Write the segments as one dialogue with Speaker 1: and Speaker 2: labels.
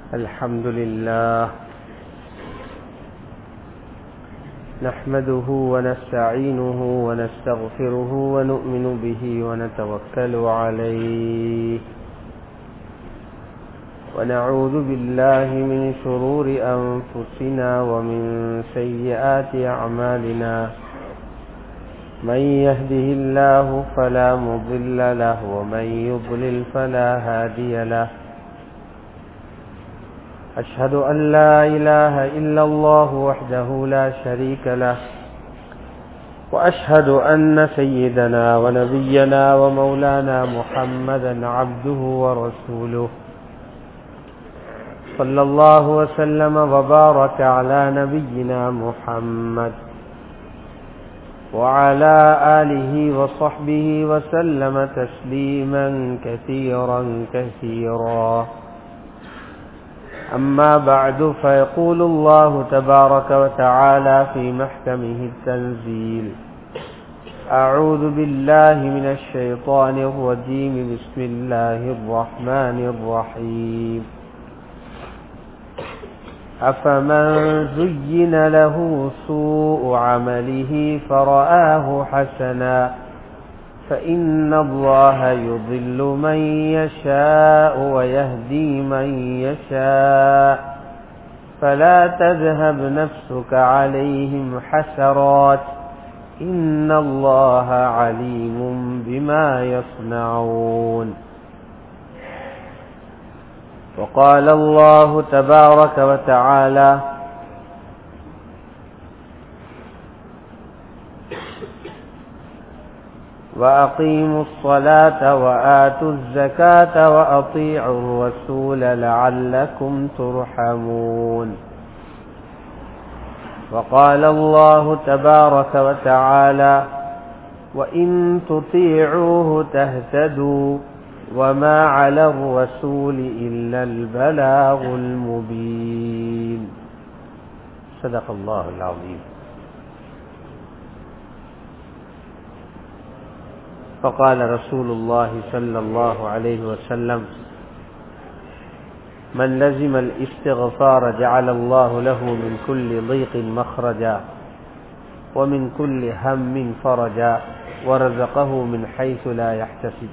Speaker 1: الحمد لله نحمده ونستعينه ونستغفره ونؤمن به ونتوكل عليه ونعوذ بالله من شرور أنفسنا ومن سيئات أعمالنا من يهده الله فلا مضل له ومن يضلل فلا هادي له أشهد أن لا إله إلا الله وحده لا شريك له وأشهد أن سيدنا ونبينا ومولانا محمدا عبده ورسوله صلى الله وسلم وبارك على نبينا محمد وعلى آله وصحبه وسلم تسليما كثيرا كثيرا أما بعد فيقول الله تبارك وتعالى في محكمه التنزيل أعوذ بالله من الشيطان الرجيم بسم الله الرحمن الرحيم أفمن زين له سوء عمله فرآه حسنا فإن الله يضل من يشاء ويهدي من يشاء فلا تذهب نفسك عليهم حسرات إن الله عليم بما يصنعون وقال الله تبارك وتعالى وأقيموا الصلاة وآتوا الزكاة وأطيعوا الرسول لعلكم ترحمون وقال الله تبارك وتعالى وإن تطيعوه تهتدوا وما على الرسول إلا البلاغ المبين صدق الله العظيم فقال رسول الله صلى الله عليه وسلم من لزم الاستغفار جعل الله له من كل ضيق مخرجا ومن كل هم فرجا ورزقه من حيث لا يحتسب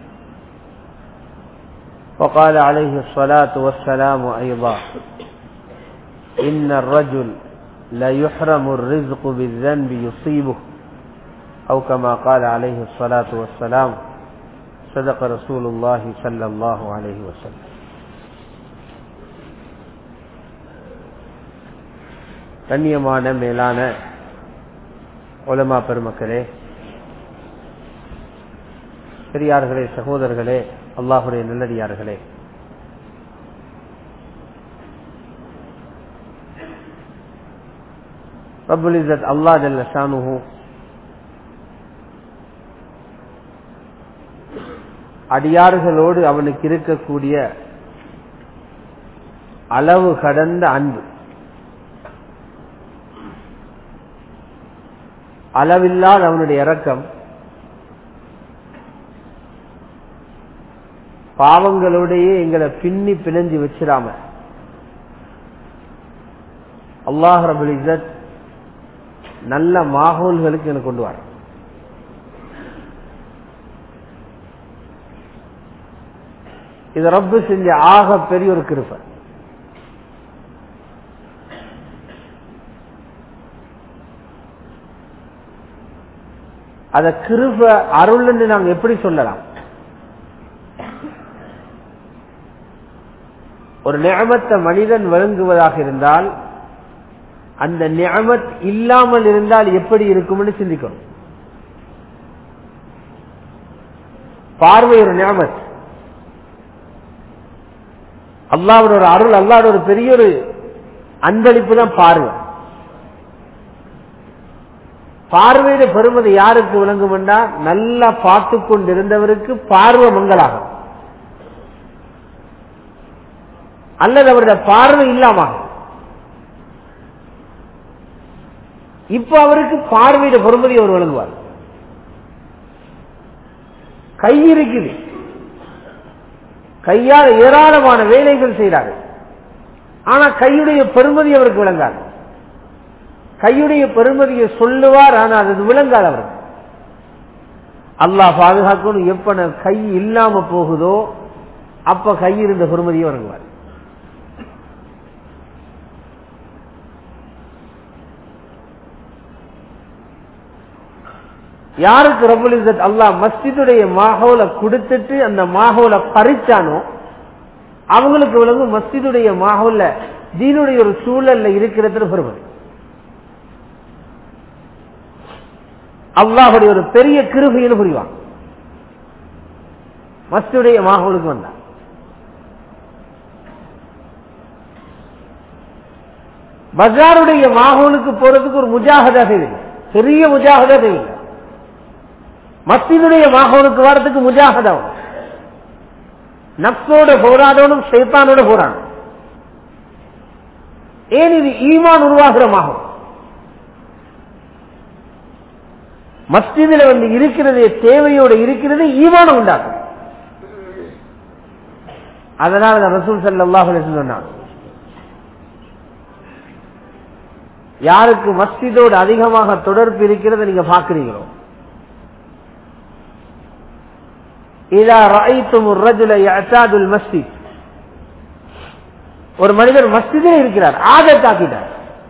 Speaker 1: وقال عليه الصلاة والسلام أيضا إن الرجل لا يحرم الرزق بالذنب يصيبه أو كما قال عليه الصلاة والسلام صدق رسول الله صلى الله عليه وسلم கண்ணியமான மேலான உலமா பெருமக்களே பெரியார்களே சகோதரர்களே அல்லாஹுடைய நல்லடியார்களே ரபுல் இசத் அல்லா ஜல்ல ஷானுஹூ அடியார்களோடு அவனுக்கு இருக்கக்கூடிய அளவு கடந்த அன்பு அளவில்லாத அவனுடைய இறக்கம் பாவங்களோடையே எங்களை பின்னி பிணைஞ்சு வச்சிடாம அல்லாஹ் ரபுல் இசத் நல்ல மாகோல்களுக்கு எனக்கு கொண்டு வர இது ரப்பு செஞ்ச ஆக பெரிய ஒரு கிருப்ப அத கிருப அருள் என்று நாங்க எப்படி சொல்லலாம் ஒரு நியமத்தை மனிதன் வழங்குவதாக இருந்தால் அந்த நியமத் இல்லாமல் இருந்தால் எப்படி இருக்கும்னு சிந்திக்கணும் பார்வை ஒரு நியமத் அல்லாவோட ஒரு அருள் அல்லாவோட ஒரு பெரிய ஒரு அன்பளிப்பு தான் பார்வை பார்வையிட பெருமதி யாருக்கு விளங்கும் நல்லா பார்த்து கொண்டிருந்தவருக்கு பார்வை மங்களாகும் அல்லது அவருடைய பார்வை இல்லாம இப்ப அவருக்கு பார்வையிட பொறுமதி அவர் வழங்குவார் கை இருக்குது கையால் ஏராளமான வேலைகள் செய்கிறார்கள் ஆனா கையுடைய பெருமதி அவருக்கு விளங்காது கையுடைய பெருமதியை சொல்லுவார் ஆனா அது விளங்காது அவருக்கு அல்லாஹ் பாதுகாக்கணும் எப்ப நான் கை இல்லாம போகுதோ அப்ப கை இருந்த பெருமதியை வழங்குவார் யாருக்கு ரபுல் இசத் அல்லாஹ் மஸ்ஜிதுடைய மாஹோல கொடுத்துட்டு அந்த மாஹோல பறிச்சானோ அவங்களுக்கு விளங்கும் மஸ்ஜிதுடைய மாஹோல்ல தீனுடைய ஒரு சூழல்ல இருக்கிறது பெருமதி அல்லாஹுடைய ஒரு பெரிய கிருபையில் புரிவான் மஸ்ஜிதுடைய மாஹோலுக்கு வந்தான் பஜாருடைய மாஹோலுக்கு போறதுக்கு ஒரு முஜாகதா தேவை பெரிய முஜாகதா தேவை மஸ்ஜிதுடைய மாஹோலுக்கு வர்றதுக்கு முஜாகதா நப்சோட போராடணும் ஷைத்தானோட போராடணும் ஏன் இது ஈமான் உருவாகிற மாகும் மஸ்ஜிதில் வந்து இருக்கிறது தேவையோடு இருக்கிறது ஈமானம் உண்டாகும் அதனால ரசூல் சல்லாஹ் சொன்னான் யாருக்கு மஸ்ஜிதோடு அதிகமாக தொடர்பு இருக்கிறது நீங்க பாக்குறீங்களோ இதா ரஐத்தும் الرجل يعتاد المسجد ஒரு மனிதர் மஸ்ஜிதே இருக்கிறார் ஆதத்தாக்கிட்டார்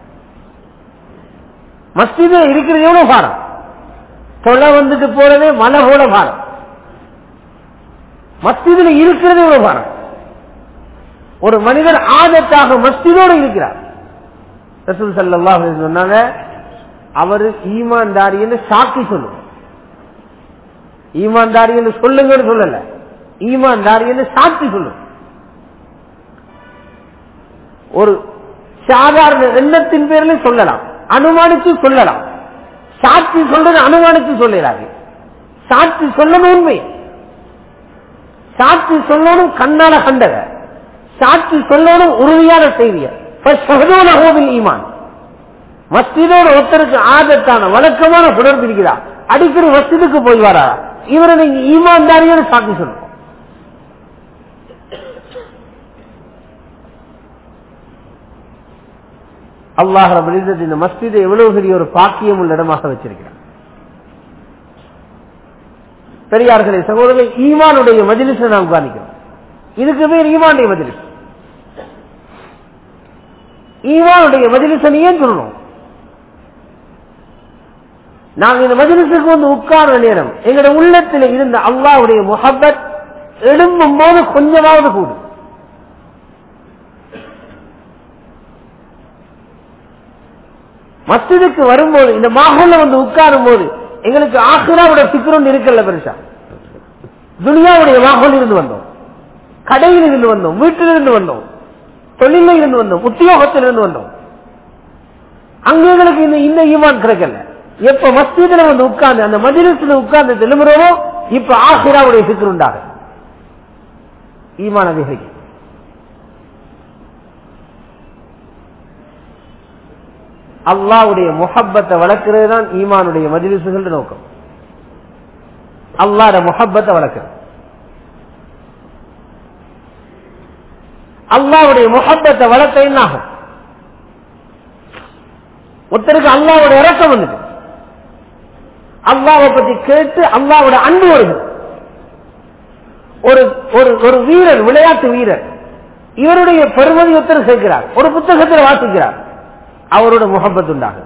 Speaker 1: மஸ்ஜிதே இருக்கிறது எவ்வளவு பாரம் தொலை வந்துட்டு போறதே மலை போல பாரம் மஸ்ஜிதில் இருக்கிறது எவ்வளவு பாரம் ஒரு மனிதர் ஆதத்தாக மஸ்ஜிதோடு இருக்கிறார் ரசூல் சல்லா சொன்னாங்க அவரு ஈமான்தாரின்னு சாக்கி சொல்லுங்க ஈமான்தாரி என்று சொல்லுங்கன்னு சொல்லல ஈமான்தாரி என்று சாட்சி சொல்லுங்க ஒரு சாதாரண எண்ணத்தின் பேர்ல சொல்லலாம் அனுமானித்து சொல்லலாம் சாட்சி சொல்றது அனுமானித்து சொல்லலாது சாட்சி சொல்லணும் உண்மை சாட்சி சொல்லணும் கண்ணால கண்டத சாட்சி சொல்லணும் உறுதியான செய்திய ஈமான் மஸ்ஜிதோட ஒருத்தருக்கு ஆதத்தான வழக்கமான தொடர்பு இருக்கிறா அடிக்கடி மஸ்ஜிதுக்கு போய் வரா இவரை நீங்க ஈமான்தாரியோட சாட்சி சொல்லணும் அல்லாஹ் ரபுல் இந்த மஸ்ஜிதை எவ்வளவு பெரிய ஒரு பாக்கியம் உள்ள இடமாக வச்சிருக்கிறார் பெரியார்களே சகோதரர்கள் ஈமானுடைய மஜிலிசை நாம் காணிக்கிறோம் இதுக்கு பேர் ஈமானுடைய மஜிலிஸ் ஈமானுடைய மஜிலிசனை ஏன் சொல்லணும் நாங்க இந்த மஜிலிசுக்கு வந்து உட்கார்ற நேரம் எங்களுடைய உள்ளத்தில் இருந்த அல்லாவுடைய முகப்பத் எழும்பும் போது கொஞ்சமாவது கூடும் மஸ்ஜிதுக்கு வரும்போது இந்த மாகல்ல வந்து உட்காரும் போது எங்களுக்கு ஆசிராவுடைய சிக்கரம் இருக்கல பெருசா துனியாவுடைய மாகோல் இருந்து வந்தோம் கடையில் இருந்து வந்தோம் வீட்டிலிருந்து வந்தோம் தொழில இருந்து வந்தோம் உத்தியோகத்தில் இருந்து வந்தோம் அங்க எங்களுக்கு இந்த இந்த ஈமான் கிடைக்கல எப்ப மஸ்ஜிதுல வந்து உட்கார்ந்து அந்த மஜிலிஸ்ல உட்கார்ந்து திரும்புறோமோ இப்ப ஆசிராவுடைய சிக்கர் உண்டாக ஈமான் அதிகரிக்கும் அல்லாவுடைய முஹப்பத்தை வளர்க்கிறது தான் ஈமானுடைய மஜிலிசுகள் நோக்கம் அல்லாட முஹப்பத்தை வளர்க்கிறது அல்லாவுடைய முஹப்பத்தை வளர்த்த என்ன ஆகும் ஒருத்தருக்கு அல்லாவோட இறக்கம் வந்துட்டு அல்லாவை பத்தி கேட்டு அல்லாவோட அன்பு வருது ஒரு ஒரு ஒரு வீரர் விளையாட்டு வீரர் இவருடைய பெருமதி ஒருத்தர் சேர்க்கிறார் ஒரு புத்தகத்தில் வாசிக்கிறார் அவரோட முகப்பத் உண்டாகும்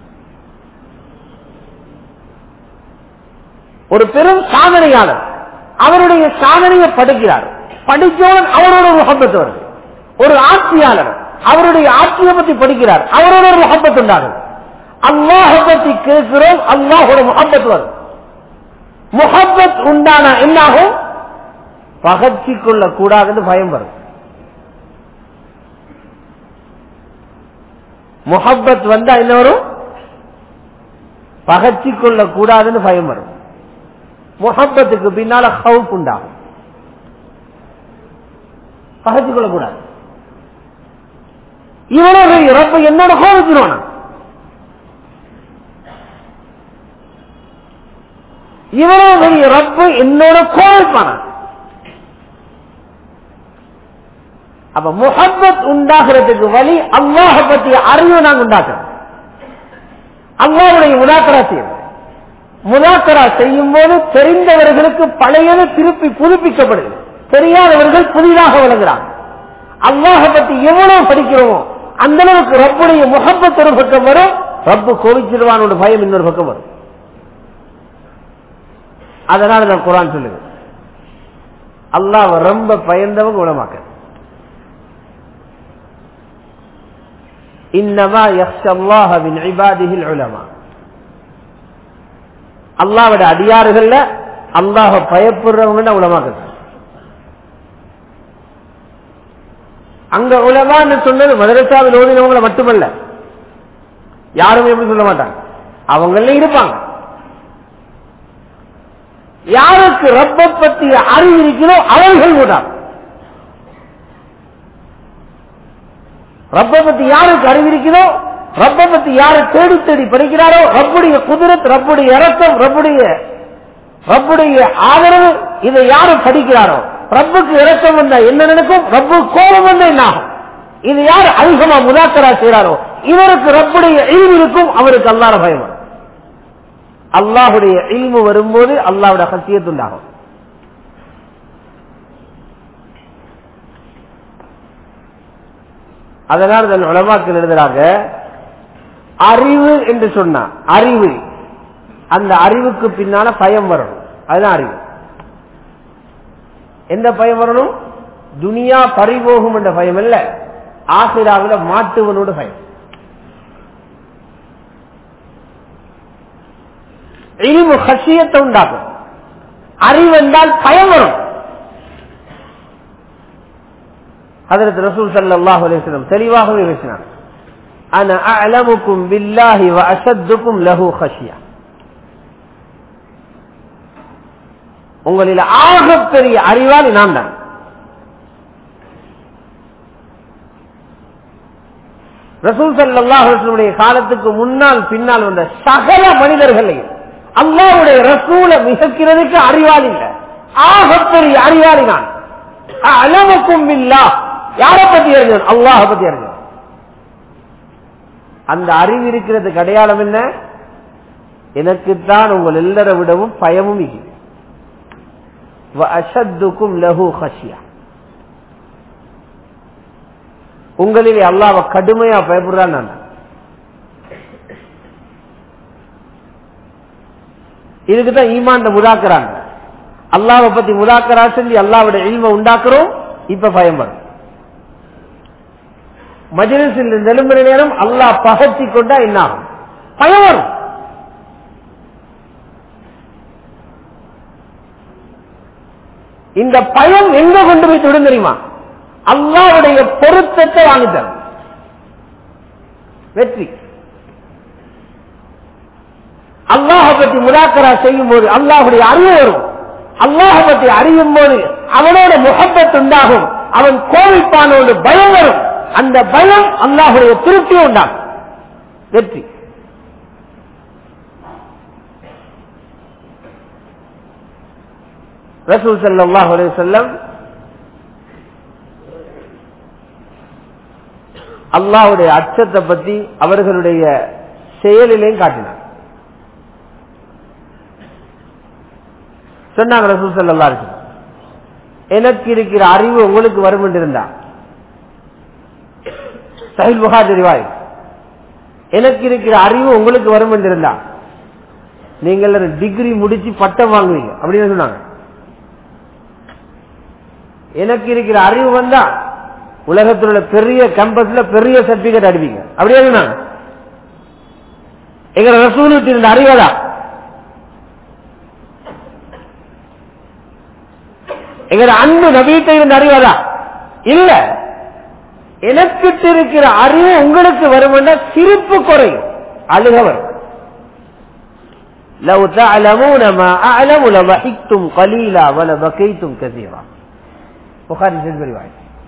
Speaker 1: ஒரு பெரும் சாதனையாளர் அவருடைய சாதனையை படிக்கிறார் படித்தவுடன் அவரோட முகப்பத்து வருது ஒரு ஆட்சியாளர் அவருடைய ஆட்சியை பத்தி படிக்கிறார் அவரோட ஒரு முகப்பத் உண்டாகும் அல்லாஹ பத்தி கேட்கிறோம் அல்லாஹோட முகப்பத் வரும் முகப்பத் உண்டான என்னாகும் பகச்சி கொள்ள கூடாதுன்னு பயம் வரும் முகப்பத் வந்தா என்ன வரும் பகச்சி கொள்ள கூடாதுன்னு பயம் வரும் முகப்பத்துக்கு பின்னால ஹவுப் உண்டாகும் பகச்சி கொள்ள கூடாது இவ்வளவு இறப்பு என்னோட கோபிச்சிருவானா இவ்வளவு பெரிய ரப்பு என்னோட கோவிப்பான அப்ப முகப்பத் உண்டாகிறதுக்கு வழி அல்லாஹ பற்றிய அறிவு நாங்க உண்டாக்குறோம் அல்லாவுடைய முதாக்கரா செய்யணும் முதாக்கரா செய்யும் போது தெரிந்தவர்களுக்கு பழையது திருப்பி புதுப்பிக்கப்படுது தெரியாதவர்கள் புதிதாக வழங்குறாங்க அல்லாஹ பத்தி எவ்வளவு படிக்கிறோமோ அந்த அளவுக்கு ரப்புடைய முகப்பத் ஒரு பக்கம் வரும் ரப்பு கோவிச்சிருவானோட பயம் இன்னொரு பக்கம் வரும் அதனால நான் குரான் சொல்லுங்க அல்லாஹ் ரொம்ப பயந்தவங்க குணமாக்க இன்னமா யக்ஷல்லாஹ மின் இபாதிஹில் உலமா அல்லாவோட அடியாறுகள்ல அல்லாஹ பயப்படுறவங்க உலமாக்க அங்க உலமான்னு சொன்னது மதரசாவில் ஓடினவங்களை மட்டுமல்ல யாரும் எப்படி சொல்ல மாட்டாங்க அவங்கள இருப்பாங்க யாருக்கு ரப்ப பற்றிய அறிவு இருக்கிறோ அவர்கள் கூட்டாங்க ரப்ப பத்தி யாருக்கு அறிவு இருக்கிறோ ரப்ப பத்தி யாரு தேடி தேடி படிக்கிறாரோ ரப்புடைய குதிரத் ரப்புடைய இறக்கம் ரப்புடைய ரப்புடைய ஆதரவு இதை யாரு படிக்கிறாரோ ரப்புக்கு இறக்கம் வந்தா என்ன நடக்கும் ரப்பு கோபம் வந்தா என்ன ஆகும் இது யார் அதிகமா முதாக்கரா செய்யறாரோ இவருக்கு ரப்புடைய இல்மு இருக்கும் அவருக்கு அல்லாத பயம் வரும் அல்லாஹுடைய இல்மு வரும்போது அல்லாவுடைய ஹசியத்து உண்டாகும் அதனால் தன் உலமாக்கள் எழுதுறாங்க அறிவு என்று சொன்னா அறிவு அந்த அறிவுக்கு பின்னால பயம் வரணும் அதுதான் அறிவு எந்த பயம் வரணும் துனியா பறிபோகும் என்ற பயம் இல்ல ஆசிராவில மாட்டுவனோட பயம் இழிவு ஹசியத்தை உண்டாக்கும் அறிவு என்றால் பயம் வரும் அதற்கு ரசூல் சல்லாஹ் அலிஸ்லம் தெளிவாகவே பேசினார் أنا أعلمكم بالله وأشدكم له خشية உங்களில் ஆகப்பெரிய அறிவாளி நான் தான் ரசூல் சல்லாஹுடைய காலத்துக்கு முன்னால் பின்னால் வந்த சகல மனிதர்களையும் அல்லாவுடைய ரசூலை மிகக்கிறதுக்கு அறிவாளி இல்லை ஆகப்பெரிய அறிவாளி நான் அளவுக்கும் இல்லா யாரை பத்தி அறிஞர் அல்லாஹ பத்தி அறிஞர் அந்த அறிவு இருக்கிறதுக்கு அடையாளம் என்ன எனக்குத்தான் உங்கள் எல்லாரை விடவும் பயமும் அஷத்துக்கும் லஹு ஹஷியா உங்களிலே அல்லாவ கடுமையா பயப்படுறான் நான் இதுக்குதான் ஈமாண்ட முதாக்குறாங்க அல்லாவை பத்தி முதாக்கரா சொல்லி அல்லாவோட இல்ம உண்டாக்குறோம் இப்ப பயம் வரும் மஜிலிசில் நெலும்புற நேரம் அல்லாஹ் பகச்சி கொண்டா என்ன ஆகும் பயம் வரும் இந்த பயம் எங்க கொண்டு போய் விடும் தெரியுமா அல்லாவுடைய பொருத்தத்தை வாங்கி தரும் வெற்றி அல்லாஹ பத்தி முலாக்கரா செய்யும் போது அல்லாஹுடைய அறிவு வரும் அல்லாஹ பத்தி அறியும் போது அவனோட முகப்பத் உண்டாகும் அவன் கோவிப்பானோடு பயம் வரும் அந்த பயம் அல்லாஹுடைய திருப்தி உண்டாகும் வெற்றி ரசூல் சல்லாஹ் செல்லம் அல்லாஹுடைய அச்சத்தை பத்தி அவர்களுடைய செயலிலையும் காட்டினார் சொன்னாங்க ரசூல் சல்லா எனக்கு இருக்கிற அறிவு உங்களுக்கு வரும் என்று இருந்தா சஹில் புகார் தெரிவாய் எனக்கு இருக்கிற அறிவு உங்களுக்கு வரும் என்று இருந்தா நீங்கள் டிகிரி முடிச்சு பட்டம் வாங்குவீங்க அப்படின்னு சொன்னாங்க எனக்கு இருக்கிற அறிவு வந்தா உலகத்தில் உள்ள பெரிய கேம்பஸ்ல பெரிய சர்டிபிகேட் அடிப்பீங்க அப்படியே சொன்னாங்க எங்க ரசூலுக்கு இருந்த அறிவதா எங்க அன்பு நபீட்ட இருந்த அறிவதா இல்ல எனக்கிட்ட இருக்கிற அறிவு உங்களுக்கு வரும் சிரிப்பு குறையும் அழுகவர் لو تعلمون ما أعلم لضحكتم قليلا ولبكيتم كثيرا புகாரி செல்வரிவாய்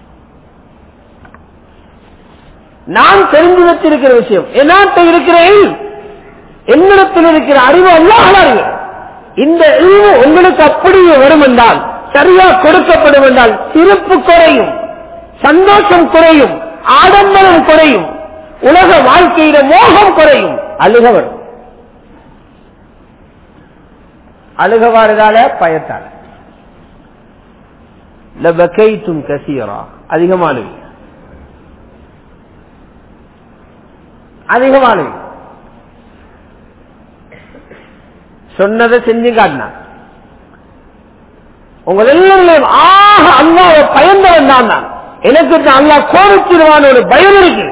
Speaker 1: நான் தெரிஞ்சு வச்சிருக்கிற விஷயம் என்னாட்ட இருக்கிற என்னிடத்தில் இருக்கிற அறிவு அல்லாஹ் அறிவு இந்த அறிவு உங்களுக்கு அப்படியே வரும் என்றால் சரியா கொடுக்கப்படும் என்றால் சிறப்பு குறையும் சந்தோஷம் குறையும் ஆடம்பரம் குறையும் உலக வாழ்க்கையில மோகம் குறையும் அழுக வரும் அழுக வாரதால பயத்தால லபகைத்தும் கசீரா அதிகமானது அதிகமானது சொன்னதை செஞ்சு காட்டினான் உங்கள் எல்லாரும் ஆக அல்லாவை பயந்தவன் தான் நான் எனக்கு தான் அல்லா கோபிச்சிருவான ஒரு பயம் இருக்கு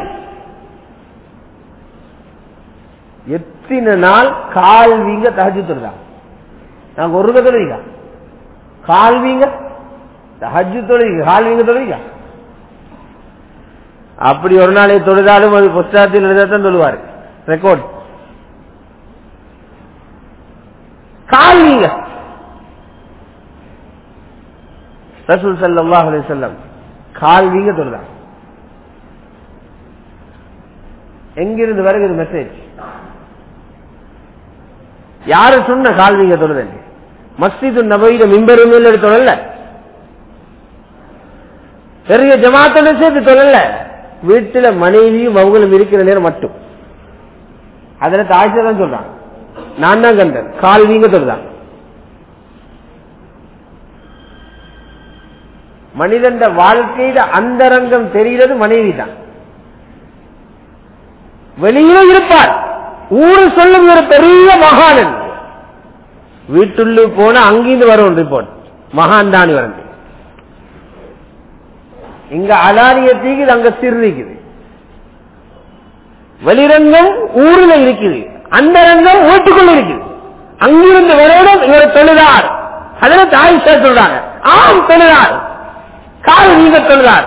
Speaker 1: எத்தனை நாள் கால் வீங்க தகஜு தொழுதா நாங்க ஒரு தொழுவிங்க கால் வீங்க தஹஜு தொழுவிங்க கால் வீங்க தொழுவிங்க அப்படி ஒரு நாளை தொழுதாலும் அது புஸ்தகத்தில் எழுதத்தான் சொல்லுவாரு ரெக்கார்ட் கால் வீங்க ரசூல் சல்லாஹ் அலிசல்லம் கால் வீங்க தொழுதான் எங்கிருந்து வருகிறது மெசேஜ் யாரு சொன்ன கால் வீங்க தொழுதல் மஸ்ஜிது நபையில மிம்பரும் இல்லை தொழல பெரிய ஜமாத்தோட சேர்த்து தொழல வீட்டுல மனைவியும் அவங்களும் இருக்கிற நேரம் மட்டும் அதுல தாய்ச்சா தான் சொல்றான் நான் தான் கண்டேன் கால் வீங்க தொழுதான் மனிதன் வாழ்க்கையில அந்தரங்கம் தெரிகிறது மனைவி தான் வெளியில இருப்பார் ஊரு சொல்லும் ஒரு பெரிய மகானன் வீட்டுள்ளு போன அங்கிருந்து வரும் ரிப்போர்ட் மகான் தானி வரந்து இங்க அலாரியத்தீக்குது அங்க சிறுக்குது வெளிரங்கம் ஊர்ல இருக்குது அந்த ரங்கம் வீட்டுக்குள்ள இருக்குது அங்கிருந்து வரையிடம் இவர் தொழுதார் அதுல தாய் சொல்றாங்க ஆம் தொழுதார் கால் நீங்க தொழுதார்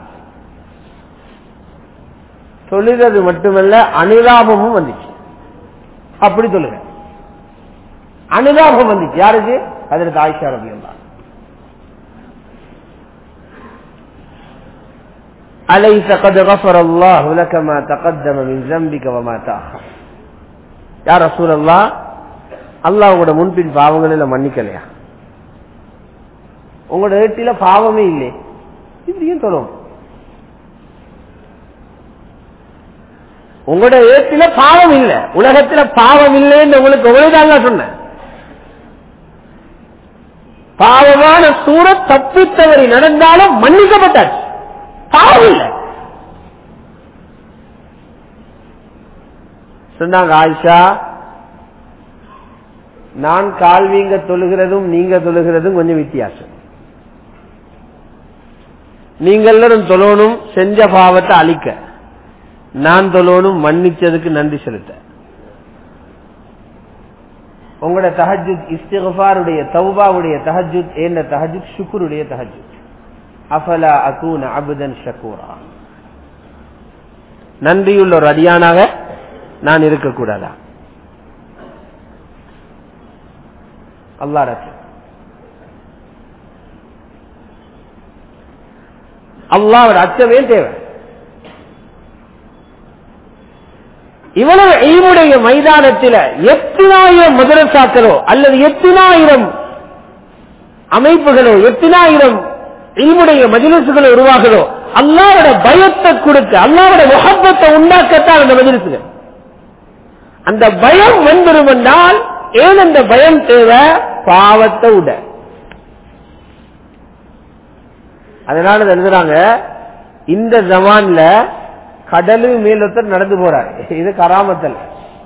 Speaker 1: தொழுகிறது மட்டுமல்ல அனுதாபமும் வந்துச்சு அப்படி சொல்லுங்க அனுதாபம் வந்துச்சு யாருக்கு அதற்கு ஆயிஷா ரபி أليس قد غفر الله لك ما تقدم من ذنبك وما تأخر يا رسول الله அல்லாஹ் உங்களோட முன்பின் பாவங்களில் மன்னிக்கலையா உங்களோட ஏட்டில பாவமே இல்லை இப்படியும் சொல்லுவோம் உங்களோட ஏற்றில பாவம் இல்ல உலகத்துல பாவம் இல்லைன்னு உங்களுக்கு உங்களுதாங்க சொன்ன பாவமான சூர தப்பித்தவரை நடந்தாலும் மன்னிக்கப்பட்டாச்சு பாவம் இல்ல சொன்னாங்க ஆயிஷா நான் கால்வீங்க தொழுகிறதும் நீங்க தொழுகிறதும் கொஞ்சம் வித்தியாசம் நீங்க எல்லாரும் தொழணும் செஞ்ச பாவத்தை அழிக்க நான் தொழணும் மன்னிச்சதுக்கு நன்றி செலுத்த உங்களோட தஹஜுத் இஸ்திகஃபாருடைய தௌபாவுடைய தஹஜுத் என்ன தஹஜுத் ஷுக்குருடைய தஹஜுத் அஃபலா அகூன அபுதன் ஷக்கூரா நன்றியுள்ள ஒரு அடியானாக நான் இருக்கக்கூடாதா அல்லா ரச்சு அல்லாவோட அச்சமே தேவை இவ்வளவு ஈவுடைய மைதானத்தில் எத்தனாயிரம் மதரசாக்களோ அல்லது எத்தனாயிரம் அமைப்புகளோ எத்தனாயிரம் ஈவுடைய மஜிலிசுகளோ உருவாகுதோ அல்லாவோட பயத்தை கொடுக்க அல்லாவோட முகப்பத்தை உண்டாக்கத்தான் அந்த மஜிலிசுகள் அந்த பயம் வந்துடும் என்றால் ஏன் அந்த பயம் தேவை பாவத்தை விட அதனால எழுதுறாங்க இந்த ஜமான்ல கடலு மேலொத்தர் நடந்து போறாரு இது கராமத்தல்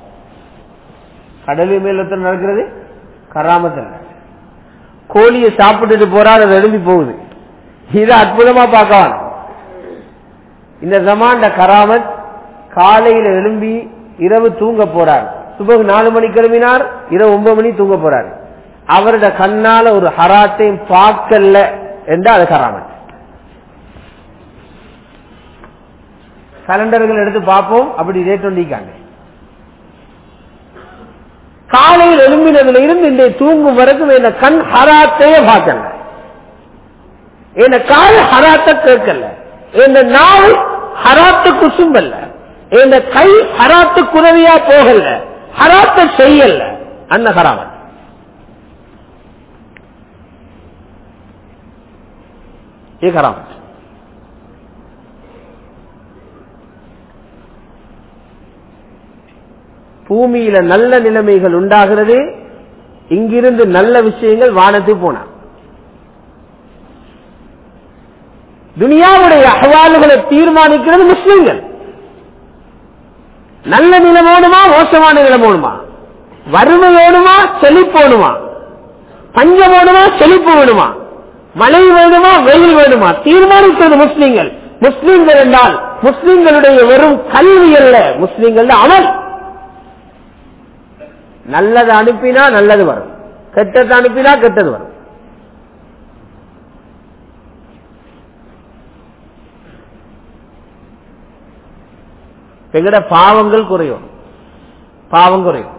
Speaker 1: கடலு மேலொத்தர் நடக்கிறது கராமத்தல் கோழியை சாப்பிட்டுட்டு போறாரு அது எழும்பி போகுது இது அற்புதமா பார்க்கலாம் இந்த ஜமான்ட கராமத் காலையில எழும்பி இரவு தூங்க போறார் சுபகு நாலு மணி கிளம்பினார் இரவு ஒன்பது மணி தூங்க போறாரு அவரோட கண்ணால ஒரு ஹராத்தையும் பார்க்கல என்றால் அது கராமத் கலண்டர்கள் எடுத்து பார்ப்போம் அப்படி ரேட் ஒண்டிக்காங்க காலையில் எழும்பினதுல இருந்து இந்த தூங்கும் வரைக்கும் என்ன கண் ஹராத்தையே பார்க்கல என்ன கால் ஹராத்த கேட்கல இந்த நாள் ஹராத்து குசும்பல்ல இந்த கை ஹராத்து குறவியா போகல ஹராத்த செய்யல அன்ன ஹராமன் ஏ ஹராமன் பூமியில நல்ல நிலைமைகள் உண்டாகிறது இங்கிருந்து நல்ல விஷயங்கள் வானத்துக்கு போனா துனியாவுடைய அகவால்களை தீர்மானிக்கிறது முஸ்லிம்கள் நல்ல நிலமோணுமா மோசமான நிலமோணுமா வறுமை வேணுமா செழிப்பு வேணுமா பஞ்சம் வேணுமா செழிப்பு வேணுமா மழை வேணுமா வெயில் வேணுமா தீர்மானிக்கிறது முஸ்லிம்கள் முஸ்லிம்கள் என்றால் முஸ்லிம்களுடைய வெறும் கல்வி அல்ல முஸ்லிம்கள் அமல் நல்லது அனுப்பினா நல்லது வரும் கெட்டது அனுப்பினா கெட்டது வரும் எங்கட பாவங்கள் குறையும் பாவம் குறையும்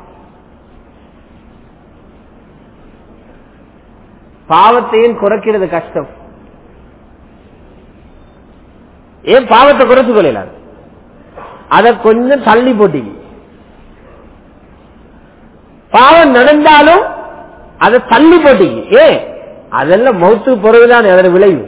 Speaker 1: பாவத்தையும் குறைக்கிறது கஷ்டம் ஏன் பாவத்தை குறைச்சு கொள்ளல அதை கொஞ்சம் தள்ளி போட்டீங்க பாவம் நடந்தாலும் அதை தள்ளி போட்டீங்க ஏ அதெல்லாம் மௌத்து பிறகுதான் அதோட விளைவு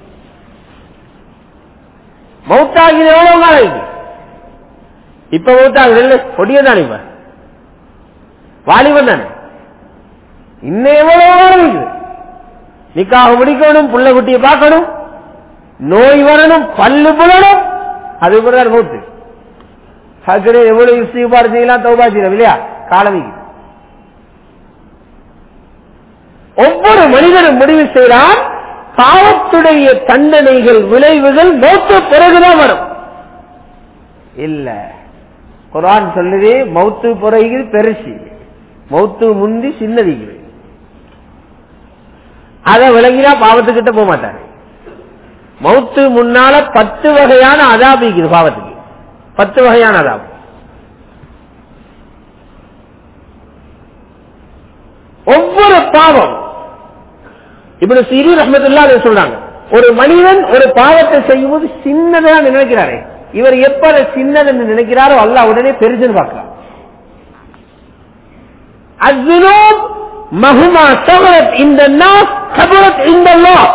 Speaker 1: மௌத்தாகிறது எவ்வளவு காலம் ஆயிடுச்சு? இப்ப மௌத்தாகுது இல்ல கொடியதான் இப்ப வாலிபன் தானே இன்னும் எவ்வளவு காலம் இருக்குது நிக்காக முடிக்கணும் புள்ள குட்டியை பார்க்கணும் நோய் வரணும் பல்லு புலணும் அது பிறகு மூத்து அதுக்கு எவ்வளவு இஸ்திபார் செய்யலாம் தௌபா செய்யலாம் இல்லையா காலமிக்கு ஒவ்வொரு மனிதனும் முடிவு செய்கிறான் பாவத்துடைய தண்டனைகள் விளைவுகள் மௌத்த பிறகுதான் வரும் இல்ல குரான் சொல்லுது மௌத்து பிறகு பெருசு மௌத்து முந்தி சின்னதிக்குது அதை விளங்கினா பாவத்துக்கிட்ட போக மாட்டாரு மௌத்து முன்னால பத்து வகையான அதாபு இருக்குது பாவத்துக்கு பத்து வகையான அதாபு ஒவ்வொரு பாவம் இப்படி சிறு ரஹமத்துல்லா அதை சொல்றாங்க ஒரு மனிதன் ஒரு பாவத்தை செய்யும்போது சின்னதா நினைக்கிறாரே இவர் எப்ப அதை சின்னது என்று நினைக்கிறாரோ அல்லாஹ் உடனே பெருசுன்னு பார்க்கலாம் அஸ்வினோம் மகுமா சகரத் இந்த நாஸ் கபரத் இந்த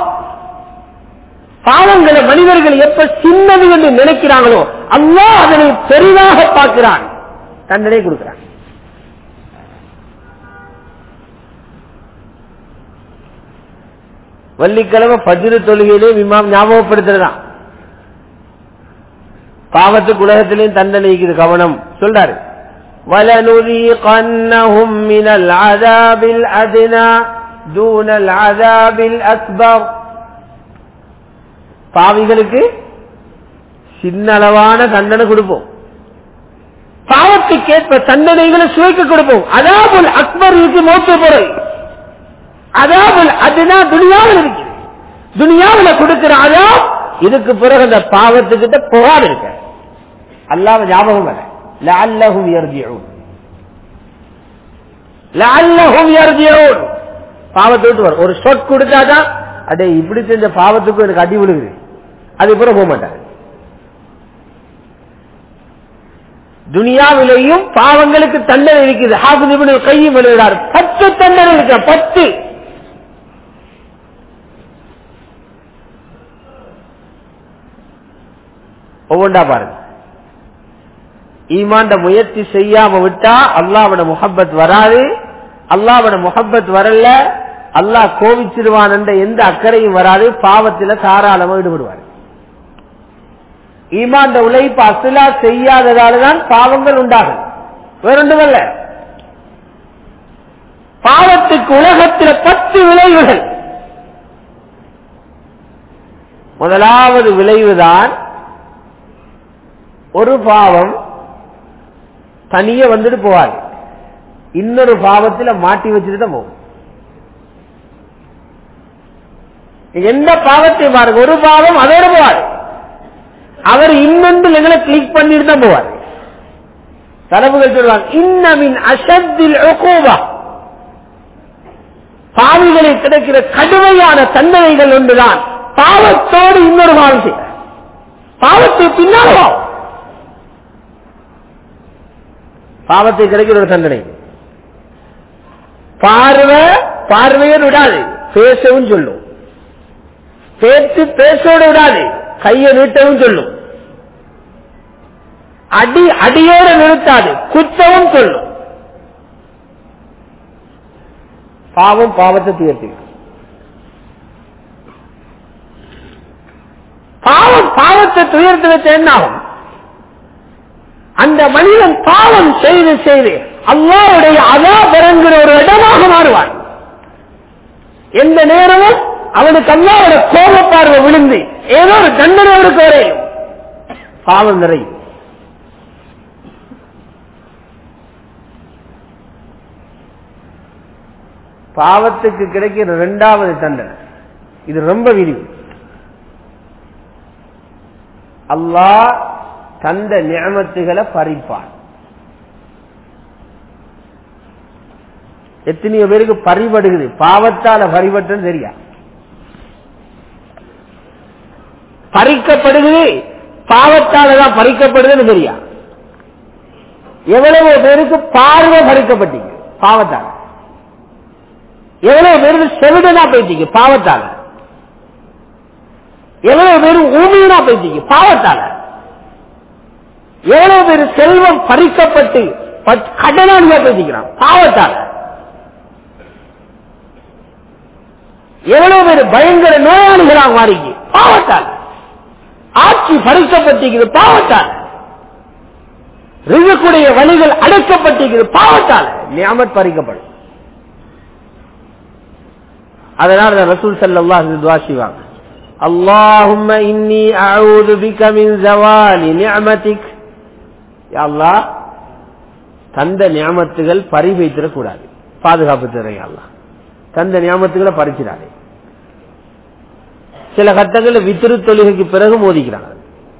Speaker 1: பாவங்களை மனிதர்கள் எப்ப சின்னது என்று நினைக்கிறாங்களோ அல்லாஹ் அதனை பெரிதாக பார்க்கிறான் தண்டனை கொடுக்கிறான் வள்ளிக்கிழமை பஜ்ரு தொழுகையிலே இமாம் ஞாபகப்படுத்துறதான் பாவத்துக்கு உலகத்திலேயும் தண்டனை இருக்குது கவனம் சொல்றாரு وَلَنُذِيقَنَّهُمْ مِنَ الْعَذَابِ الْأَدْنَى دُونَ الْعَذَابِ الْأَكْبَرِ பாவிகளுக்கு சின்ன அளவான தண்டனை கொடுப்போம் பாவத்துக்கேற்ப தண்டனைகளை சுவைக்க கொடுப்போம் அதாபுல் அக்பர் இருக்கு மோத்த பொருள் அதாபுல் அதுனா துனியாவில் இருக்கு துனியாவில் கொடுக்கிற அதா இதுக்கு பிறகு அந்த பாவத்துக்கிட்ட போகாது இருக்க அல்லாம ஞாபகம் வர லஅல்லஹும் யர்ஜிஊன் லஅல்லஹும் யர்ஜிஊன் பாவத்தை விட்டு வரும் ஒரு ஷாட் கொடுத்தாதான் அடே இப்படி செஞ்ச பாவத்துக்கும் எனக்கு அடி விழுகுது அது பிறகு போக மாட்டாங்க துனியாவிலேயும் பாவங்களுக்கு தண்டனை இருக்குது ஹாஃபிஸ் இப்னு கையும் எழுதுகிறார் பத்து தண்டனை இருக்க பத்து ஒவ்வொன்றா பாருங்க ஈமாண்ட முயற்சி செய்யாம விட்டா அல்லாவோட முகப்பத் வராது அல்லாவோட முகப்பத் வரல அல்லாஹ் கோவிச்சிருவான் என்ற எந்த அக்கறையும் வராது பாவத்தில தாராளமா ஈடுபடுவார் ஈமாண்ட உழைப்பு அசிலா செய்யாததால்தான் பாவங்கள் உண்டாகும் வேறொன்றுமல்ல பாவத்துக்கு உலகத்தில் பத்து விளைவுகள் முதலாவது விளைவுதான் ஒரு பாவம் தனிய வந்துட்டு போவார் இன்னொரு பாவத்தில் மாட்டி வச்சுட்டு தான் போகும் எந்த பாவத்தை பாருங்க ஒரு பாவம் அதோட போவார் அவர் இன்னொன்று எங்களை கிளிக் பண்ணிட்டு தான் போவார் தரவுகள் சொல்லுவாங்க இன்னமின் அசத்தில் பாவிகளில் கிடைக்கிற கடுமையான தண்டனைகள் ஒன்றுதான் பாவத்தோடு இன்னொரு பாவம் செய்ய பாவத்தை பின்னால் பாவம் பாவத்தை கிடைக்கிற ஒரு தண்டனை பார்வை பார்வையை விடாது பேசவும் சொல்லும் பேச்சு பேசோடு விடாது கையை நீட்டவும் சொல்லும் அடி அடியோட நிறுத்தாது குத்தவும் சொல்லும் பாவம் பாவத்தை தீர்த்து பாவம் பாவத்தை துயர்த்து வச்ச என்ன ஆகும் அந்த மனிதன் பாவம் செய்து செய்து அல்லாவுடைய அதாபரங்கிற ஒரு இடமாக மாறுவான் எந்த நேரமும் அவனுக்கு அல்லாவோட கோப பார்வை விழுந்து ஏதோ ஒரு தண்டனை அவருக்கு வரையும் பாவம் நிறையும் பாவத்துக்கு கிடைக்கிற இரண்டாவது தண்டனை இது ரொம்ப விரிவு அல்லாஹ் தந்த நியமத்துகளை பறிப்பான் எத்தனையோ பேருக்கு பறிபடுகிறது பாவத்தால பறிபட்டுன்னு தெரியா பறிக்கப்படுகிறது பாவத்தால தான் பறிக்கப்படுதுன்னு தெரியா எவ்வளவு பேருக்கு பார்வை பறிக்கப்பட்டீங்க பாவத்தால எவ்வளவு பேருக்கு செவிடனா போயிட்டீங்க பாவத்தால எவ்வளவு பேர் ஊமியனா போயிட்டீங்க பாவத்தால எவ்வளவு பேர் செல்வம் பறிக்கப்பட்டு கடனாளியா போயிட்டிருக்கிறான் பாவத்தால எவ்வளவு பேர் பயங்கர நோயாளிகளாக மாறிக்கு பாவத்தால் ஆட்சி பறிக்கப்பட்டிருக்கிறது பாவத்தால் ரிசக்குடைய வழிகள் அடைக்கப்பட்டிருக்கிறது பாவத்தால் நியாமத் பறிக்கப்படும் அதனால ரசூல் சல்லா துவா செய்வாங்க اللهم إني أعوذ بك من زوال نعمتك يا الله தந்த நியமத்துகள் பறி வைத்திடக்கூடாது பாதுகாப்பு தரையா தந்த நியமத்துகளை பறிச்சிடாதே சில கட்டங்களில் வித்திரு தொழுகைக்கு பிறகு மோதிக்கிறாங்க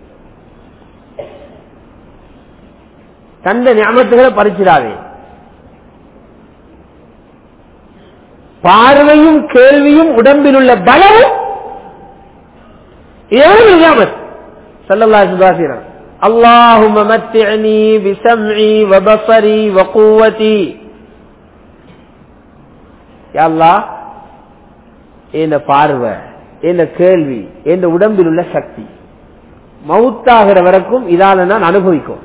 Speaker 1: தந்த ஞாபகத்துகளை பறிச்சிடாதே பார்வையும் கேள்வியும் உடம்பில் உள்ள பலமும் எவ்வளவு ஞாபகம் சல்லல்லா சுபாசிறான் اللهم متعني بسمعي وبصري وقوتي அல்லா என்ன பார்வை என்ன கேள்வி என் உடம்பில் உள்ள சக்தி மவுத்தாகிற வரைக்கும் இதால நான் அனுபவிக்கும்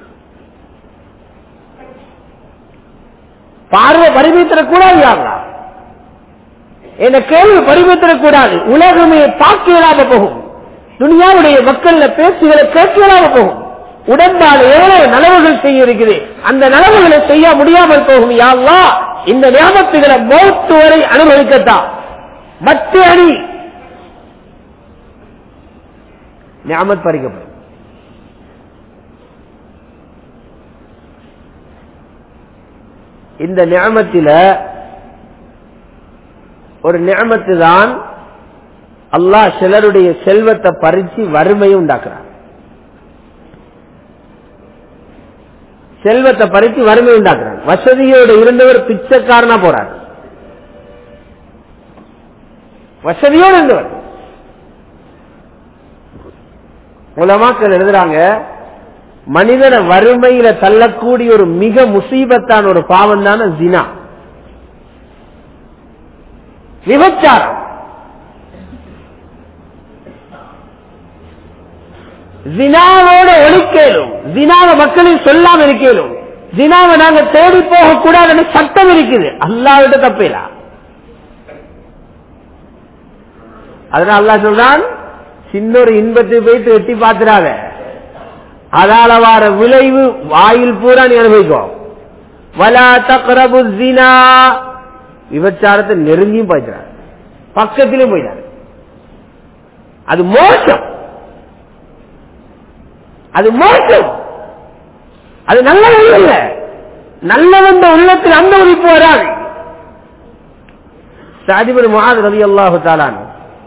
Speaker 1: பார்வை பரிமித்திடக்கூடாது யாரா என்ன கேள்வி பரிமித்திடக்கூடாது உலகமே தாக்கியலாம போகும் துணியாவுடைய மக்கள்ல பேச்சுகளை கேட்கலாம போகும் உடம்பால் எவ்வளவு நலவுகள் செய்ய இருக்குது அந்த நலவுகளை செய்ய முடியாமல் போகும் யாழ்லா இந்த ஞாபகத்துகளை மௌத்து வரை அனுபவிக்கத்தான் மற்ற அணி ஞாபகம் பறிக்கப்படும் இந்த ஞாபகத்தில ஒரு ஞாபகத்து தான் அல்லாஹ் சிலருடைய செல்வத்தை பறிச்சு வறுமையை உண்டாக்குறான் செல்வத்தை பறித்து வறுமை உண்டாக்குறாங்க வசதியோடு இருந்தவர் பிச்சைக்காரனா போறார் வசதியோடு இருந்தவர் உலமாக்கள் எழுதுறாங்க மனிதனை வறுமையில தள்ளக்கூடிய ஒரு மிக முசீபத்தான ஒரு பாவம் தான ஜினா விபச்சாரம் ஜினாவோட ஒழிக்கலும் ஜினாவை மக்களில் சொல்லாம இருக்கலும் ஜினாவை நாங்க தேடி போக கூடாதுன்னு சட்டம் இருக்குது அல்லாவிட்ட தப்பேலா அதனால அல்லா சொல்றான் சின்ன ஒரு இன்பத்தை போயிட்டு எட்டி பார்த்துடாத அதால வார விளைவு வாயில் பூரா நீ அனுபவிக்கும் வலா தக்ரபு ஜினா விபச்சாரத்தை நெருங்கியும் போயிட்டார் பக்கத்திலும் போயிட்டார் அது மோசம் அது மோசம் அது நல்லது இல்ல நல்லவந்த உள்ளத்தில் அந்த உரிப்பு வராது சாதிபர் மகாது ரவி அல்லாஹு தாலான்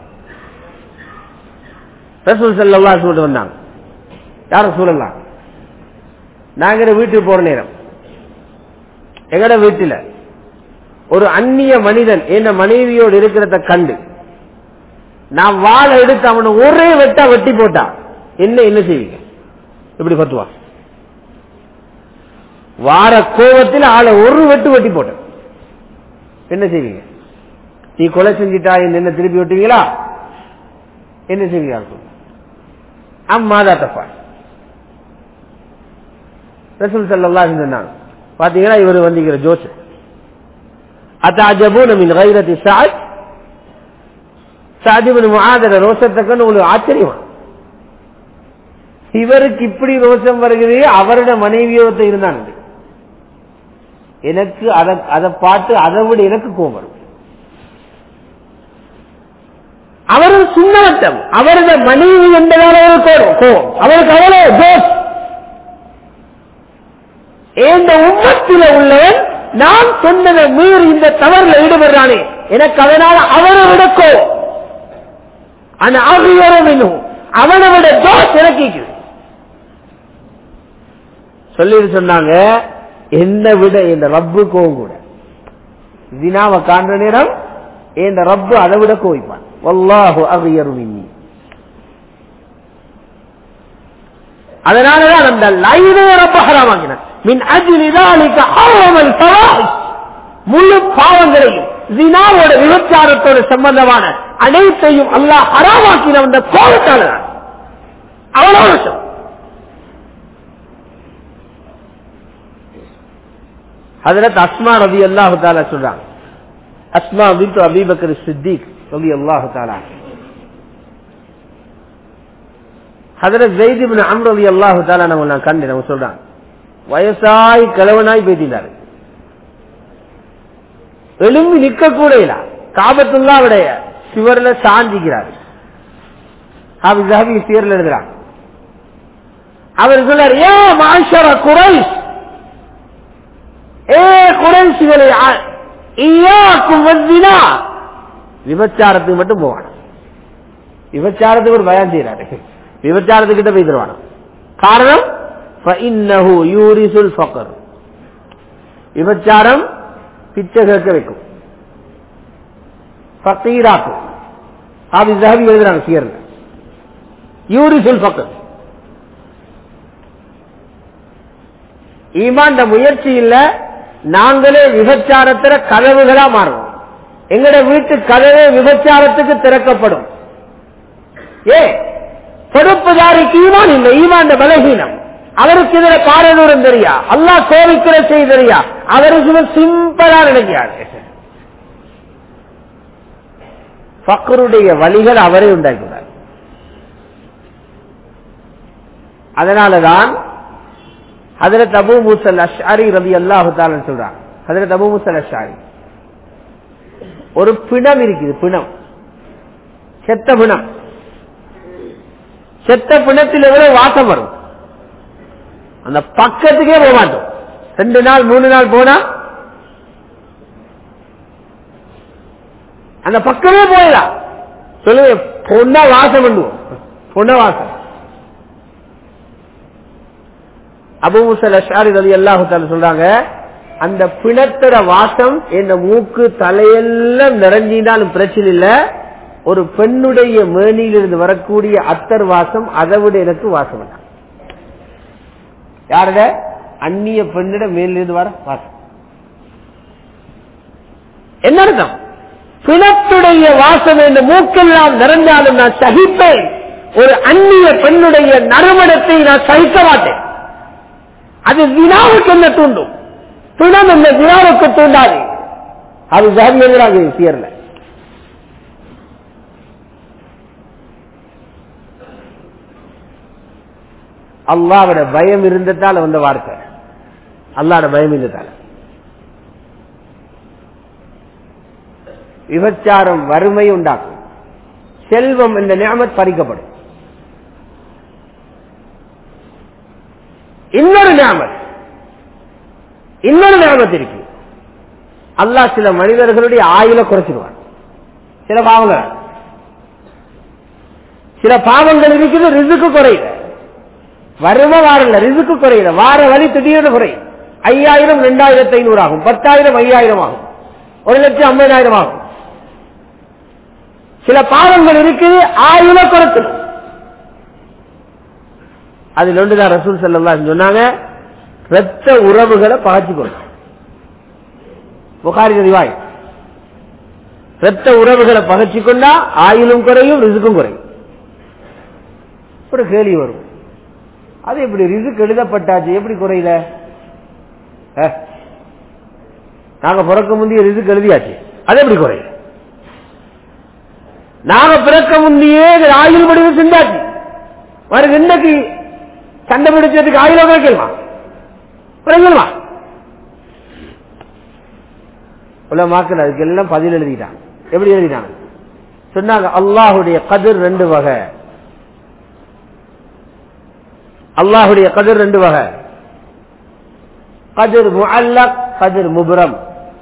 Speaker 1: ரசூல் சல்லா சொல்லிட்டு வந்தாங்க யாரும் சொல்லலாம் நாங்க வீட்டுக்கு போற நேரம் எங்கட வீட்டுல ஒரு அந்நிய மனிதன் என்ன மனைவியோடு இருக்கிறத கண்டு நான் வாழை எடுத்து அவனை ஒரே வெட்டா வெட்டி போட்டா என்ன என்ன செய்வீங்க இப்படி பத்துவா வார கோபத்தில் ஆளை ஒரு வெட்டு வெட்டி போட்ட என்ன செய்வீங்க நீ கொலை செஞ்சிட்டா என்ன திருப்பி வெட்டுவீங்களா என்ன செய்வீங்க அம்மாதா தப்பா ரசூல் சல்லா சொன்னாங்க பாத்தீங்கன்னா இவர் வந்திக்கிற ஜோஷ் அத்தாஜபூன மின் கைரத்தி சாத் சாதிபின் முகாதர ரோஷத்தை கண்டு உங்களுக்கு ஆச்சரியமா இவருக்கு இப்படி ரோஷம் வருகிறது அவரோட மனைவியோத்த இருந்தாங்க எனக்கு அதை அதை பார்த்து அதை விட எனக்கு கோபம் வரும் அவரது சுண்ணவட்டம் அவரது மனைவி என்பதால் அவருக்கு கோபம் அவருக்கு அவ்வளவு ஜோஷ் இந்த உம்மத்தில உள்ளவன் நான் சொன்னதை மீறி இந்த தவறுல ஈடுபடுறானே எனக்கு அதனால அவரை விட கோபம் அந்த ஆகியோரும் இன்னும் அவனை விட ஜோஷ் எனக்கு இருக்குது. சொல்லிட்டு சொன்னாங்க என்னை விட இந்த ரப்பு கோவம் கூட தினாவை காண்ற நேரம் இந்த ரப்பு அதை விட கோவிப்பான் வல்லாஹு அகியரு மின்னி அதனாலதான் அந்த லைனே ரப்ப ஹராமாக்கினான் மின் அஜிலிதாலிக்க ஆவமல் சவாஹிஷ் முழு பாவங்களையும் ஜினாவோட விபச்சாரத்தோட சம்பந்தமான அனைத்தையும் அல்லாஹ் ஹராமாக்கின அந்த கோபத்தால அவ்வளவு வருஷம் ஹதரத் அஸ்மா ரவி அல்லாஹு தாலா சொல்றாங்க அஸ்மா பின் அபிபக்கர் சித்திக் ரவி அல்லாஹு தாலா ஹதரத் ஜெயித் இப்னு அம்ர் ரவி அல்லாஹு தாலா நம்ம நான் கண்டேன் அவங்க சொல்றாங்க வயசாய் கிழவனாய் பேசினாரு எழும்பி நிக்க கூட இல்ல காபத்துல்லாவுடைய சிவர்ல சாஞ்சிக்கிறார் ஹாபி சீர்ல எழுதுறாங்க அவர் சொன்னார் ஏ மாஷர குறைஷ் ஏ குறைசிகளை விபச்சாரத்துக்கு மட்டும் போவான விபச்சாரத்துக்கு ஒரு பயம் செய்யறாரு விபச்சாரத்துக்கிட்ட போய் தருவான காரணம் யூரிசுல் ஃபக்கர் விபச்சாரம் பிச்சை கேட்க வைக்கும் ஃபக்கீராக்கும் ஆபி ஜஹபி எழுதுறாங்க சீர்ல யூரிசுல் ஃபக்கர் ஈமாண்ட முயற்சி இல்ல நாங்களே விபச்சாரத்துல கதவுகளா மாறுவோம் எங்கட வீட்டு கதவே விபச்சாரத்துக்கு திறக்கப்படும் ஏ பொறுப்புதாரிக்கு ஈமான் இல்லை ஈமான் பலகீனம் அவருக்கு இதுல பாரதூரம் தெரியா அல்லா கோவிக்கிற செய்ய தெரியா அவருக்கு சிம்பிளா நினைக்கிறாரு பக்கருடைய வழிகள் அவரே உண்டாக்குறார் அதனாலதான் ஹதரத் அபு முசல் அஷாரி ரவி அல்லாஹு தாலன் சொல்றாங்க ஹதரத் அபு முசல் அஷாரி ஒரு பிணம் இருக்குது பிணம் செத்த பிணம் செத்த பிணத்தில் எவ்வளவு வாசம் வரும் அந்த பக்கத்துக்கே போக மாட்டோம் ரெண்டு நாள் மூணு நாள் போனா அந்த பக்கமே போயிடலாம் சொல்லுங்க பொண்ணா வாசம் பண்ணுவோம் பொண்ண வாசம் அபு முசல் அஷாரி ரவி அல்லாஹு சொல்றாங்க அந்த பிணத்தோட வாசம் இந்த மூக்கு தலையெல்லாம் நிறைஞ்சினாலும் பிரச்சனை இல்ல ஒரு பெண்ணுடைய மேனியிலிருந்து வரக்கூடிய அத்தர் வாசம் அதை விட எனக்கு வாசம் இல்லை யாரோட அந்நிய பெண்ணிட மேலிருந்து வர வாசம் என்ன அர்த்தம் பிணத்துடைய வாசம் என்று மூக்கெல்லாம் நிறைஞ்சாலும் நான் சகிப்பேன் ஒரு அந்நிய பெண்ணுடைய நறுமணத்தை நான் சகிக்க மாட்டேன் அது வினாவுக்கு என்ன தூண்டும் பிணம் என்ன வினாவுக்கு தூண்டாது அது ஜாதியங்களாக சீரல அல்லாவோட பயம் இருந்ததால வந்த வார்த்தை அல்லாட பயம் இருந்ததால விபச்சாரம் வறுமை உண்டாக்கும் செல்வம் என்ற நியமத் பறிக்கப்படும் இன்னொரு நியமத் இன்னொரு நியமத் இருக்கு அல்லாஹ் சில மனிதர்களுடைய ஆயுள குறைச்சிடுவான் சில பாவங்கள் சில பாவங்கள் இருக்குது ரிசுக்கு குறையுது வறுமை வாரல ரிசுக்கு குறையுது வார வழி திடீர்னு குறையும் ஐயாயிரம் ரெண்டாயிரத்தி ஐநூறு ஆகும் பத்தாயிரம் ஐயாயிரம் ஆகும் ஒரு லட்சம் ஐம்பதாயிரம் ஆகும் சில பாவங்கள் இருக்குது ஆயுள குறைச்சு அதில் ஒன்றுதான் ரசூல் செல்லா சொன்னாங்க ரத்த உறவுகளை பகச்சுக்கணும் புகாரி ரிவாய் ரத்த உறவுகளை பகச்சு கொண்டா ஆயுளும் குறையும் ரிசுக்கும் குறையும் ஒரு கேள்வி வரும் அது எப்படி ரிசுக்கு எழுதப்பட்டாச்சு எப்படி குறையில அஹ். நாங்க பிறக்க முந்தைய ரிசுக்கு எழுதியாச்சு அது எப்படி குறையில நாங்க பிறக்க முந்தையே இது ஆயுள் முடிவு செஞ்சாச்சு வருது இன்னைக்கு சண்டை பிடிச்சதுக்கு ஆயுள குறைக்கலுமா குறைக்கலுமா உள்ள மாக்கள் அதுக்கு எல்லாம் பதில் எழுதிட்டாங்க எப்படி எழுதிட்டாங்க சொன்னாங்க அல்லாஹுடைய கதிர் ரெண்டு வகை அல்லாஹுடைய கதிர் ரெண்டு வகை கதிர் முஅல்லக் கதிர் முபரம்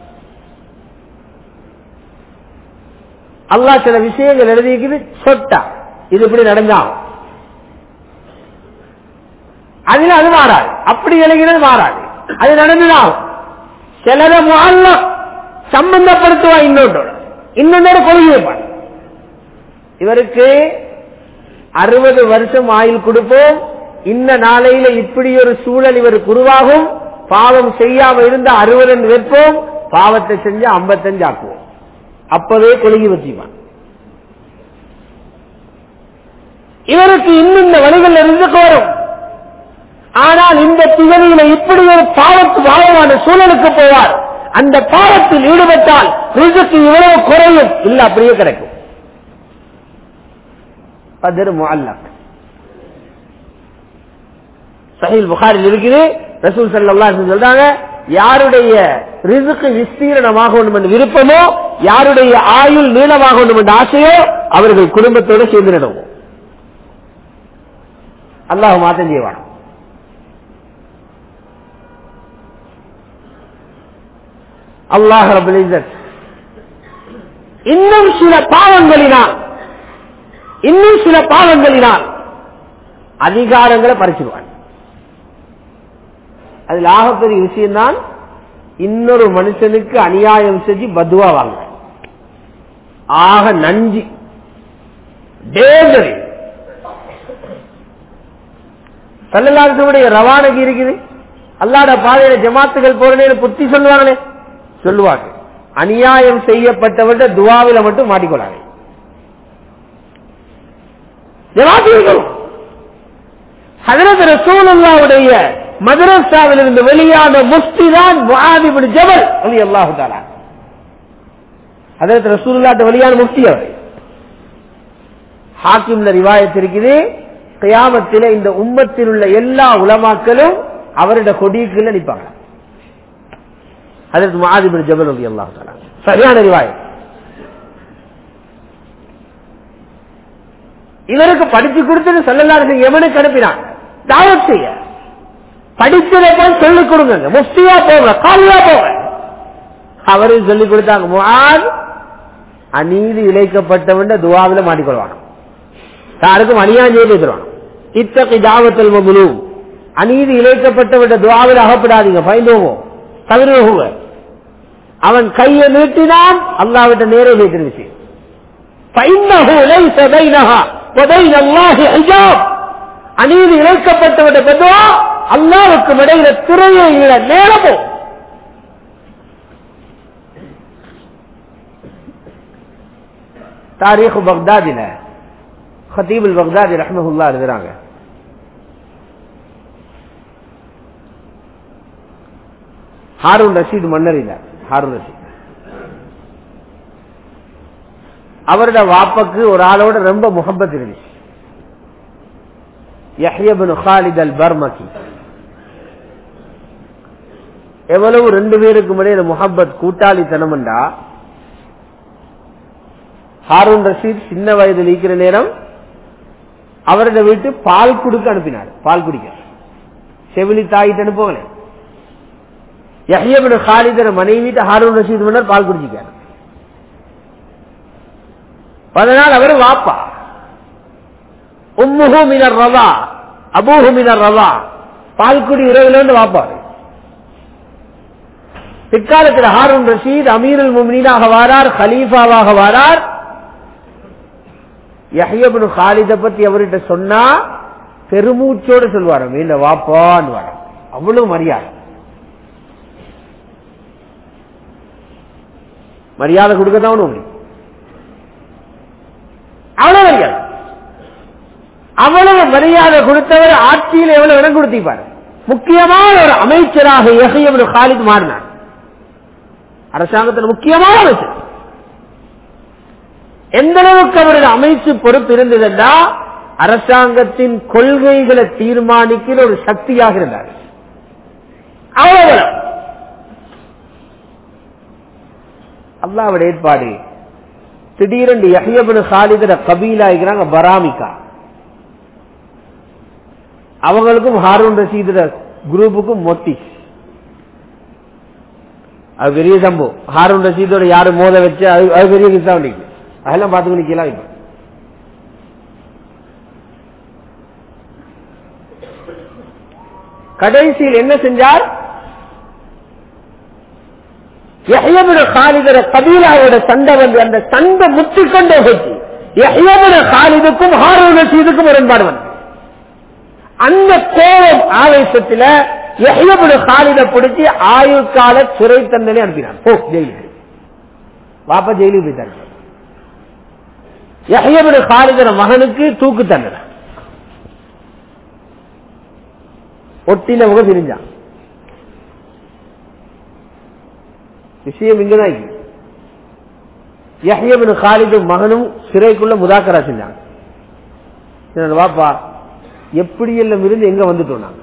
Speaker 1: அல்லாஹ் சில விஷயங்கள் எழுதிக்குது சொட்டா இது இப்படி நடந்தாகும் அதுல அது மாறாது அப்படி எழுகிறது மாறாது அது நடந்துதான் சிலர முஅல்லக் சம்பந்தப்படுத்துவா இன்னொன்றோட இன்னொன்னோட கொள்கை வைப்பான் இவருக்கு அறுபது வருஷம் ஆயுள் கொடுப்போம் இந்த நாளையில இப்படி ஒரு சூழல் இவருக்கு உருவாகும் பாவம் செய்யாம இருந்த அறுபது வைப்போம் பாவத்தை செஞ்சு ஐம்பத்தஞ்சு ஆக்குவோம் அப்பவே கொழுகி வச்சுப்பான் இவருக்கு இன்னும் இந்த வழிகள் இருந்து கோரும் ஆனால் இந்த திகதியில இப்படி ஒரு பாவத்து பாவமான சூழலுக்கு போவார் அந்த பாவத்தில் ஈடுபட்டால் ரிசுக்கு இவ்வளவு குறையும் இல்ல அப்படியே கிடைக்கும் கதிர் முஅல்லக் சஹீல் புகாரில் இருக்குது ரசூல் ஸல்லல்லாஹு அலைஹி சொல்றாங்க யாருடைய ரிசுக்கு விஸ்தீரணமாக வேண்டும் என்று விருப்பமோ யாருடைய ஆயுள் நீளமாக வேண்டும் என்ற ஆசையோ அவர்கள் குடும்பத்தோடு சேர்ந்து நடுவோம் அல்லாஹ் மாத்தம் செய்வான் அல்லாஹ் ரபுல் இஸ்ஸத் இன்னும் சில பாவங்களினால் இன்னும் சில பாவங்களினால் அதிகாரங்களை பறிச்சிருவான் அதில் ஆகப்பெரிய விஷயம்தான் இன்னொரு மனுஷனுக்கு அநியாயம் செஞ்சு பதுவா வாங்க ஆக நஞ்சு டேஞ்சர் சல்லல்லாஹுடைய ரவானகி இருக்குது அல்லாட பாதையில ஜமாத்துகள் போறனே புத்தி சொல்லுவாங்களே சொல்லுவாங்க அநியாயம் செய்யப்பட்டவர்கிட்ட துவாவில மட்டும் மாட்டிக்கொள்ளாங்க ஜமாத்துகள் ஹதரத் ரசூலுல்லாவுடைய மதரசாவில் இருந்து வெளியான முஃப்தி தான் முஆதிபின் ஜபல் அலி அல்லாஹு தாலா ஹதரத் ரசூலுல்லாட்ட வெளியான முஃப்தி அவர் ஹாக்கிம்ல ரிவாயத் இருக்குது கியாமத்தில இந்த உம்மத்தில் உள்ள எல்லா உலமாக்களும் அவருடைய கொடிக்குள்ள நிற்பாங்க அதற்கு மாதிபின் ஜபல் அலி அல்லாஹு தாலா சரியான ரிவாயத் இவருக்கு படிச்சு கொடுத்துட்டு சொல்லலாம் எவனுக்கு அனுப்பினான் தாவத் செய்ய படிச்சதை போய் சொல்லிக் கொடுங்க முஃப்தியா போங்க காலியா போங்க அவரும் சொல்லிக் கொடுத்தாங்க முஆத் அநீதி இழைக்கப்பட்டவன் துவாவில மாட்டிக்கொள்வான் யாருக்கும் அநியாயம் செய்து வைக்கிறான் இத்தகைய ஜாவத்தல் முழு அநீதி இழைக்கப்பட்டவன் துவாவில் அகப்படாதீங்க பயந்தோவோ தவிர்வோங்க அவன் கையை நீட்டினான் அல்லாவிட்ட நேரே நீட்டின விஷயம் அநீதி இழைக்கப்பட்டவன் பெதுவா அல்லாவுக்கு இடையில திரையை இட நேரமோ தாரீக் பக்தாதில ஹதீபுல் பக்தாதி ரஹ்மஹுல்லா எழுதுறாங்க ஹாரூன் ரஷீத் மன்னர் இல்ல ஹாரூன் ரஷீத் அவரோட வாப்பக்கு ஒரு ஆளோட ரொம்ப முகப்பத் இருந்துச்சு யஹ்யபின் ஹாலித் அல் பர்மகி எவ்வளவு ரெண்டு பேருக்கு இடையில முகப்பத் கூட்டாளித்தனம்டா ஹாரூன் ரஷீத் சின்ன வயதில் இருக்கிற நேரம் அவரோட வீட்டு பால் குடுக்க அனுப்பினார் பால் குடிக்க செவிலி தாயிட்டு அனுப்பவங்களே யஹ்யபின் ஹாலிதர் மனைவிட்டு ஹாரூன் ரஷீத் மன்னர் பால் குடிச்சிக்காரு அதனால் அவர் வாப்பா உம்முஹு மினர் ரவா அபூஹு மினர் ரவா பால்குடி இரவுல இருந்து வாப்பாரு பிற்காலத்தில் ஹாரூன் ரஷீத் அமீருல் முமினாக வாரார் ஹலீஃபாவாக வாரார் யஹ்யபின் ஹாலித பத்தி அவர்கிட்ட சொன்னா பெருமூச்சோடு சொல்வார் இல்ல வாப்பான்னு வர அவ்வளவு மரியாதை மரியாதை கொடுக்கத்தான் முடியும் அவ்வளவு மரியாதை அவ்வளவு மரியாதை கொடுத்தவர் ஆட்சியில் எவ்வளவு இடம் கொடுத்திருப்பார் முக்கியமான ஒரு அமைச்சராக யஹியபுல் காலித் மாறினார் அரசாங்கத்தில் முக்கியமான அமைச்சர் எந்த அளவுக்கு அவருடைய அமைச்சு பொறுப்பு இருந்ததுன்னா அரசாங்கத்தின் கொள்கைகளை தீர்மானிக்கிற ஒரு சக்தியாக இருந்தார் அவ்வளவுதான் அல்லாவுடைய ஏற்பாடு திடீரென்று யஹியபுல் காலிதர கபீலா இருக்கிறாங்க பராமிகா அவங்களுக்கும் ஹாரூன் ரசீதுர குரூப்புக்கும் மொட்டி அது பெரிய சம்பவம் ஹாரூன் ரசீதோட யாரு மோத வச்சு அது அது பெரிய கிஸ்ஸா வண்டிக்கு அதெல்லாம் பார்த்து நிக்கலாம் இப்ப கடைசியில் என்ன செஞ்சார் யஹ்யபுன காலிதர கபீலாவோட சண்டை வந்து அந்த சண்டை முற்றிக்கொண்டே போச்சு யஹ்யபுன காலிதுக்கும் ஹாரூன் ரசீதுக்கும் முரண்பாடு வந்து அந்த கோபம் ஆவேசத்துல யஹ்யபுன காலித பிடிச்சி ஆயுட்கால சிறை தண்டனை அனுப்பினார் போ ஜெயிலுக்கு வாப்பா ஜெயிலுக்கு போயிட்டார் யஹ்யபுன காலிதர மகனுக்கு தூக்கு தண்டனை ஒட்டில முக பிரிஞ்சான் விஷயம் இங்கதான் இருக்கு யஹ்யபின் காலிதும் மகனும் சிறைக்குள்ள முதாக்கரா செஞ்சாங்க வாப்பா எப்படி எல்லாம் இருந்து எங்க வந்துட்டோம் நாங்க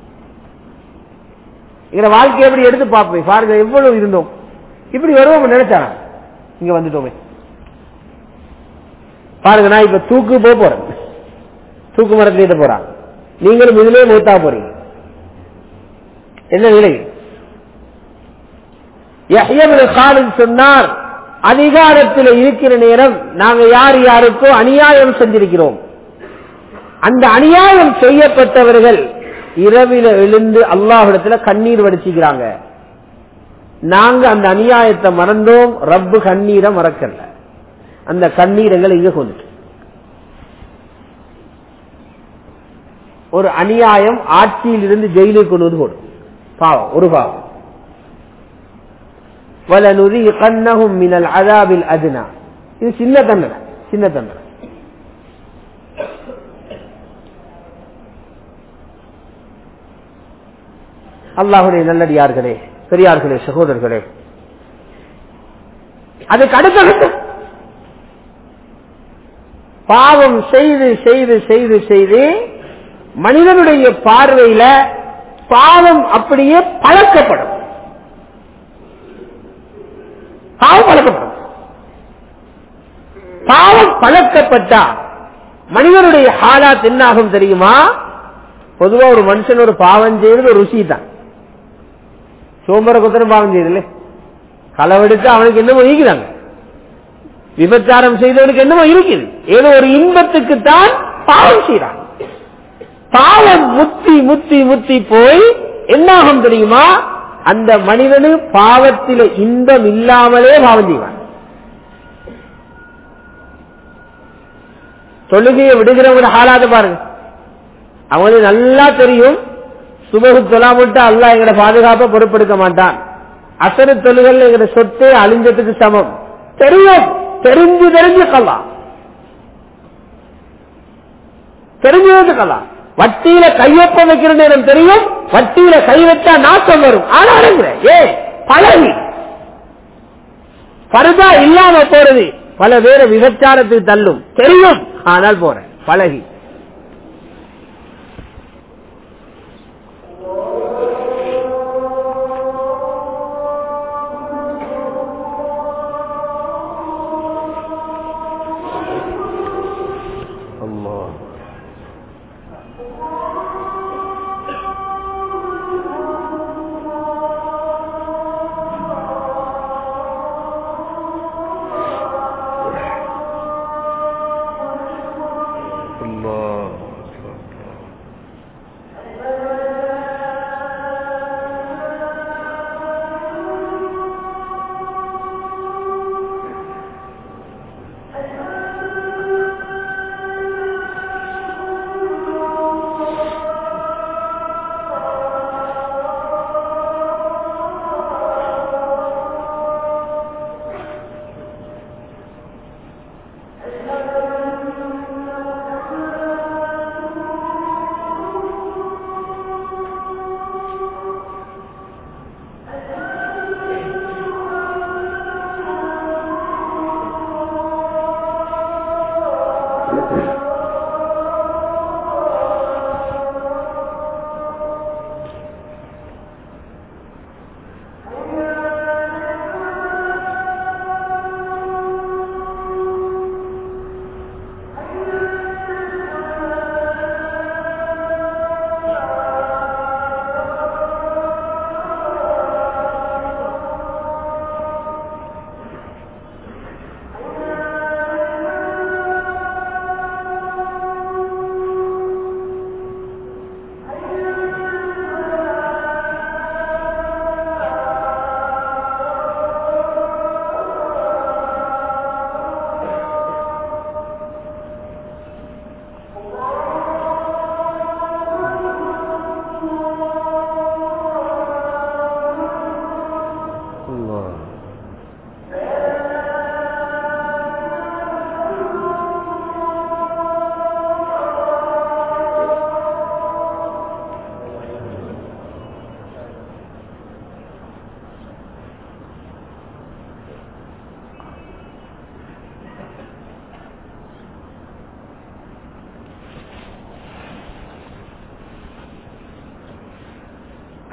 Speaker 1: எங்க வாழ்க்கை எப்படி எடுத்து பார்ப்போம் பாருங்க எவ்வளவு இருந்தோம் இப்படி வருவோம் நினைச்சாங்க இங்க வந்துட்டோமே பாருங்க நான் இப்ப தூக்கு போக போறேன் தூக்கு மரத்துல போறாங்க நீங்களும் இதுலயே மூத்தா போறீங்க என்ன நிலை சொன்னார் அதிகாரத்தில் இருக்கிற நேரம் நாங்க யார் யாருக்கோ அநியாயம் செஞ்சிருக்கிறோம் அந்த அநியாயம் செய்யப்பட்டவர்கள் இரவில எழுந்து அல்லாஹிடத்துல கண்ணீர் வடிச்சுக்கிறாங்க நாங்க அந்த அநியாயத்தை மறந்தோம் ரப்பு கண்ணீரை மறக்கல அந்த கண்ணீரங்களை இங்க கொண்டு ஒரு அநியாயம் ஆட்சியில் இருந்து ஜெயிலுக்கு கொண்டு வந்து போடும் பாவம் ஒரு பாவம் وَلَنُذِيقَنَّهُمْ مِنَ الْعَذَابِ الْأَدْنَى இது சின்ன தண்டனை சின்ன தண்டனை அல்லாஹுடைய நல்லடியார்களே பெரியார்களே சகோதரர்களே அதுக்கு அடுத்த பாவம் செய்து செய்து செய்து செய்து மனிதனுடைய பார்வையில பாவம் அப்படியே பழக்கப்படும் பாவம் பழக்கப்படும் பாவம் பழக்கப்பட்டா மனிதனுடைய ஹாலாத் என்ன ஆகும் தெரியுமா பொதுவா ஒரு மனுஷன் ஒரு பாவம் செய்யறது ஒரு ருசி தான் சோம்பர குத்தரம் பாவம் செய்யல களவெடுத்து அவனுக்கு என்னமோ ஈக்குறாங்க விபச்சாரம் செய்தவனுக்கு என்னமோ இருக்குது ஏதோ ஒரு இன்பத்துக்கு தான் பாவம் செய்யறான் பாவம் முத்தி முத்தி முத்தி போய் என்னாகும் தெரியுமா அந்த மனிதனு பாவத்தில இன்பம் இல்லாமலே பாவம் செய்வான் தொழுகையை விடுகிறவங்க ஹாலாத பாருங்க அவங்களுக்கு நல்லா தெரியும் சுபகு தொலாமட்டு அல்லா எங்கட பாதுகாப்பை பொறுப்பெடுக்க மாட்டான் அசரு தொழுகள் எங்கட சொத்து அழிஞ்சதுக்கு சமம் தெரியும் தெரிஞ்சு தெரிஞ்சு கலாம் தெரிஞ்சது கலாம் வட்டியில கையொப்பம் வைக்கிற நேரம் தெரியும் வட்டியில கை வச்சா நாசம் வரும் ஆனா அடங்குற ஏ பழகி பருதா இல்லாம போறது பல பேரை விபச்சாரத்துக்கு தள்ளும் தெரியும் ஆனால் போறேன் பழகி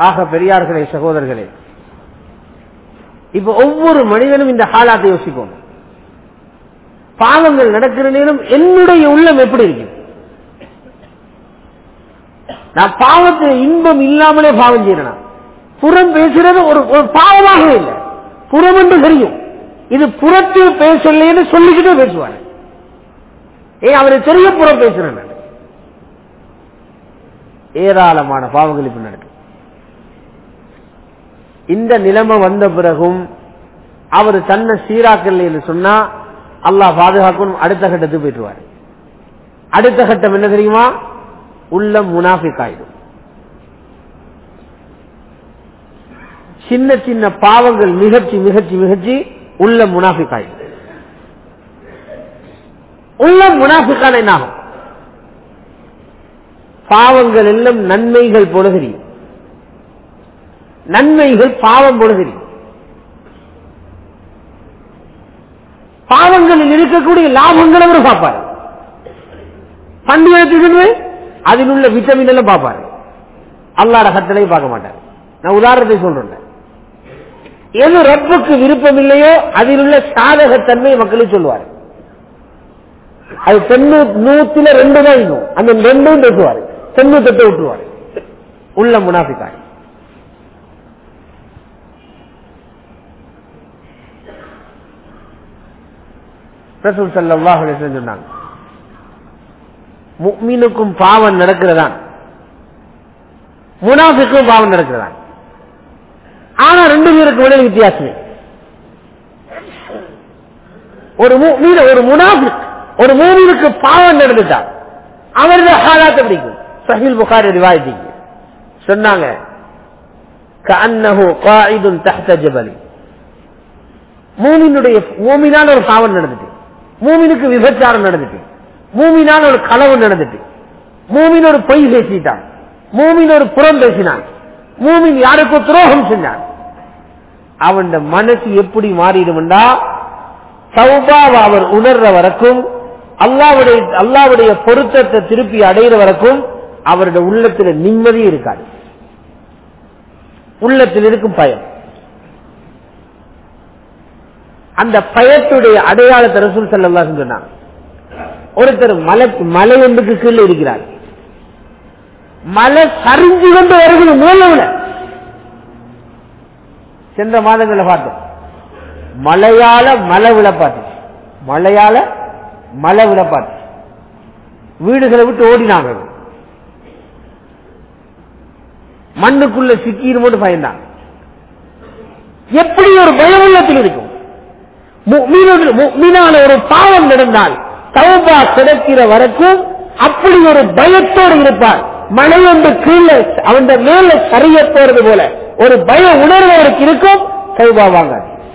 Speaker 1: ஆக பெரியார்களே சகோதரர்களே இப்ப ஒவ்வொரு மனிதனும் இந்த ஹாலாத்தை யோசிக்கணும் பாவங்கள் நடக்கிற நேரம் என்னுடைய உள்ளம் எப்படி இருக்கு நான் பாவத்தில் இன்பம் இல்லாமலே பாவம் செய்யறேன் புறம் பேசுறது ஒரு ஒரு பாவமாக இல்லை புறம் என்று தெரியும் இது புறத்தில் பேசலன்னு சொல்லிக்கிட்டே பேசுவாரு ஏ அவருக்கு தெரிய புறம் பேசுறேன் நான். ஏராளமான பாவங்கள் இப்ப நடக்கு இந்த நிலைமை வந்த பிறகும் அவர் தன்னை சீராக்கல் என்று சொன்னா அல்லாஹ் பாதுகாக்கணும் அடுத்த கட்டத்துக்கு போயிட்டுருவார் அடுத்த கட்டம் என்ன தெரியுமா உள்ளம் முனாஃபிக் ஆயிடும் சின்ன சின்ன பாவங்கள் மிகச்சி மிகச்சி மிகச்சி உள்ள முனாஃபிக் ஆயிடும் உள்ள முனாஃபிக்கான என்ன ஆகும் பாவங்கள் எல்லாம் நன்மைகள் போல தெரியும் நன்மைகள் பாவம் போல தெரியும் பாவங்களில் இருக்கக்கூடிய லாபங்களை அவர் பார்ப்பார் பண்டிகை அதில் உள்ள விட்டமின் எல்லாம் பார்ப்பாரு அல்லாட கட்டளையும் பார்க்க மாட்டார் நான் உதாரணத்தை சொல்றேன் எது ரப்புக்கு விருப்பம் இல்லையோ அதில் உள்ள சாதகத்தன்மை மக்களுக்கு சொல்லுவார் அது தொண்ணூத்தி நூத்துல ரெண்டு தான் இருக்கும் அந்த ரெண்டும் பேசுவார் தொண்ணூத்தெட்டு விட்டுருவார் உள்ள முனாஃபிக்காய் ரசூல் ஸல்லல்லாஹு அலைஹி வஸல்லம் சொன்னாங்க முக்மீனுக்கும் பாவம் நடக்கிறதான் முனாஃபிக்கும் பாவம் நடக்கிறதான் ஆனா ரெண்டு பேருக்கு இடையில வித்தியாசமே ஒரு முக்மீன ஒரு முனாஃபிக் ஒரு மூமினுக்கு பாவம் நடந்துட்டா அவரது ஹாலாத்தை பிடிக்கும் சஹீல் புகாரி ரிவாயத்திக்கு சொன்னாங்க கஅன்னஹு காயிதுன் தஹ்த ஜபலி மூமினுடைய மூமினால ஒரு பாவம் நடந்துட்டு மூமினுக்கு விபச்சாரம் நடந்துட்டு மூமினால ஒரு களவு நடந்துட்டு மூமின் ஒரு பொய் பேசிட்டான் மூமின் ஒரு புறம் பேசினான் மூமின் யாருக்கோ துரோகம் செஞ்சான் அவன் மனசு எப்படி மாறிடும்டா சௌபாவை அவர் உணர்ற வரைக்கும் அல்லாவுடைய அல்லாவுடைய பொருத்தத்தை திருப்பி அடைகிற வரைக்கும் அவருடைய உள்ளத்துல நிம்மதி இருக்காது உள்ளத்தில் இருக்கும் பயம் அந்த பயத்துடைய அடையாளத்தை ரசூல் சல்லா சொன்னாங்க ஒருத்தர் மலை மலை ஒன்றுக்கு கீழே இருக்கிறார் மலை சரிஞ்சு கொண்டு வருகிறது மூலவுல சென்ற மாதங்களை பார்த்தோம் மழையால மழை விழப்பாட்டு மழையால மழை விழப்பாட்டு வீடுகளை விட்டு ஓடினாங்க மண்ணுக்குள்ள சிக்கின்னு மட்டும் பயந்தாங்க எப்படி ஒரு பயம் உள்ளத்தில் இருக்கும் முஃமினோடு- முஃமினால ஒரு பாவம் நடந்தால் தௌபா கிடைக்கிற வரைக்கும் அப்படி ஒரு பயத்தோடு இருப்பார் மழை ஒன்று கீழே அவன் மேல சரிய போறது போல ஒரு பய உணர்வு அவருக்கு இருக்கும் தௌபா வாங்க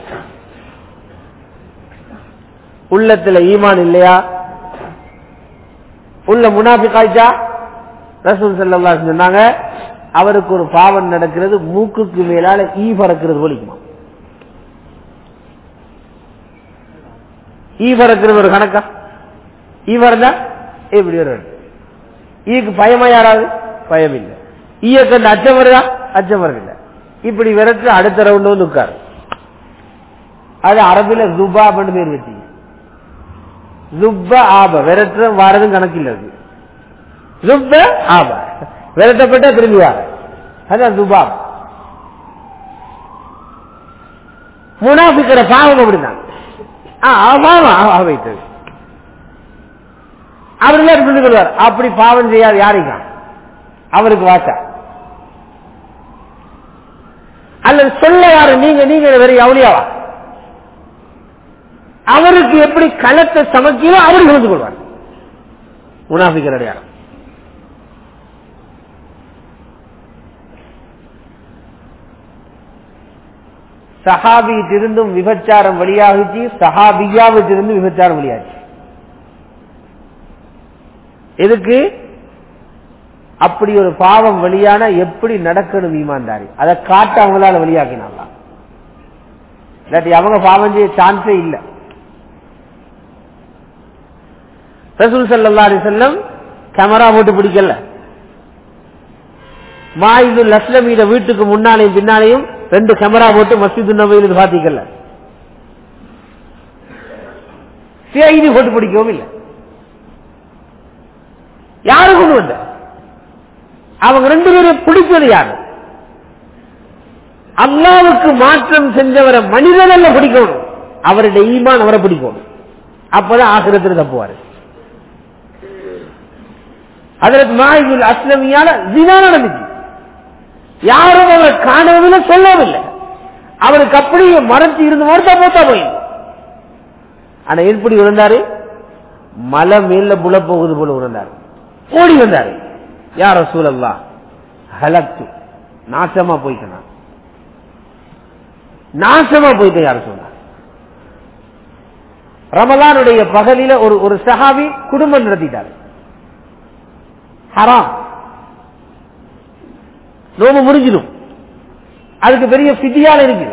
Speaker 1: உள்ளத்துல ஈமான் இல்லையா உள்ள முனாஃபிகாய்ச்சா ரசூல் ஸல்லல்லாஹு அலைஹி சொன்னாங்க அவருக்கு ஒரு பாவம் நடக்கிறது மூக்குக்கு மேலால ஈ பறக்கிறது போலிக்குமா ஈ பறக்கிறது ஒரு கணக்கா ஈ பறந்தா எப்படி ஒரு ஈக்கு பயமா யாராவது பயம் இல்லை ஈய கண்டு அச்சம் வருதா அச்சம் வருதில்லை இப்படி விரட்டு அடுத்த ரவுண்ட் வந்து உட்காரு அது அரபில ஜுபாப்னு பேர் வச்சு ஜுப்ப ஆப விரட்டுற வாரதும் கணக்கில் இருக்கு ஜுப்ப ஆப விரட்டப்பட்ட திரும்பி வார அதான் ஜுபாப் முனாஃபிக்கிற பாவம் அப்படிதான் ஆ, பாவம் ஆ, ஆ, வைத்தது அவர்களே சொல்லி கொள்வார் அப்படி பாவம் செய்யாது யாருக்கா அவருக்கு வாச்சா அல்லது சொல்ல யாரு நீங்க நீங்க வெறும் அவளியாவா அவருக்கு எப்படி களத்தை சமைக்கிறோ அவர் புரிந்து கொள்வார் முனாஃபிக்கிற அடையாளம் சஹாபியிட்டிருந்தும் விபச்சாரம் வெளியாகிச்சு சஹாபியாவிட்டிருந்தும் விபச்சாரம் வெளியாச்சு எதுக்கு அப்படி ஒரு பாவம் வெளியான எப்படி நடக்கணும் ஈமான்தாரி அதை காட்ட அவங்களால வெளியாக்கினாங்களா இல்லாட்டி அவங்க பாவம் செய்ய சான்ஸே இல்லை ரசூல் சல்லா அலி செல்லம் கேமரா போட்டு பிடிக்கல மாயுது லட்சுமீட வீட்டுக்கு முன்னாலையும் பின்னாலையும் ரெண்டு கேமரா போட்டு மஸ்ஜிது நபையில் பாத்தீங்கல்ல செய்தி போட்டு பிடிக்கவும் இல்லை யாரு கொண்டு வந்த அவங்க ரெண்டு பேரும் பிடிச்சது யாரு அல்லாவுக்கு மாற்றம் செஞ்சவரை மனிதனல்ல பிடிக்கணும் அவருடைய ஈமான் அவரை பிடிக்கணும் அப்பதான் ஆசிரத்தில் தப்புவாரு அதற்கு மாயுல் அஸ்லமியால தினா நடந்துச்சு யாரும் அவரை காணவில்லை சொல்லவில்லை அவருக்கு அப்படியே மறைச்சு இருந்து மறுத்தா போத்தா போய் ஆனா எப்படி விழுந்தாரு மலை மேல புல போகுது போல விழுந்தாரு ஓடி வந்தாரு யார சூழல்லா ஹலக்து நாசமா போயிட்டேன் நான். நாசமா போயிட்டேன் யார சொன்னார் ரமலானுடைய பகலில ஒரு ஒரு சஹாபி குடும்பம் நடத்திட்டாரு ஹராம் நோம்பு முடிஞ்சிடும் அதுக்கு பெரிய சித்தியால இருக்குது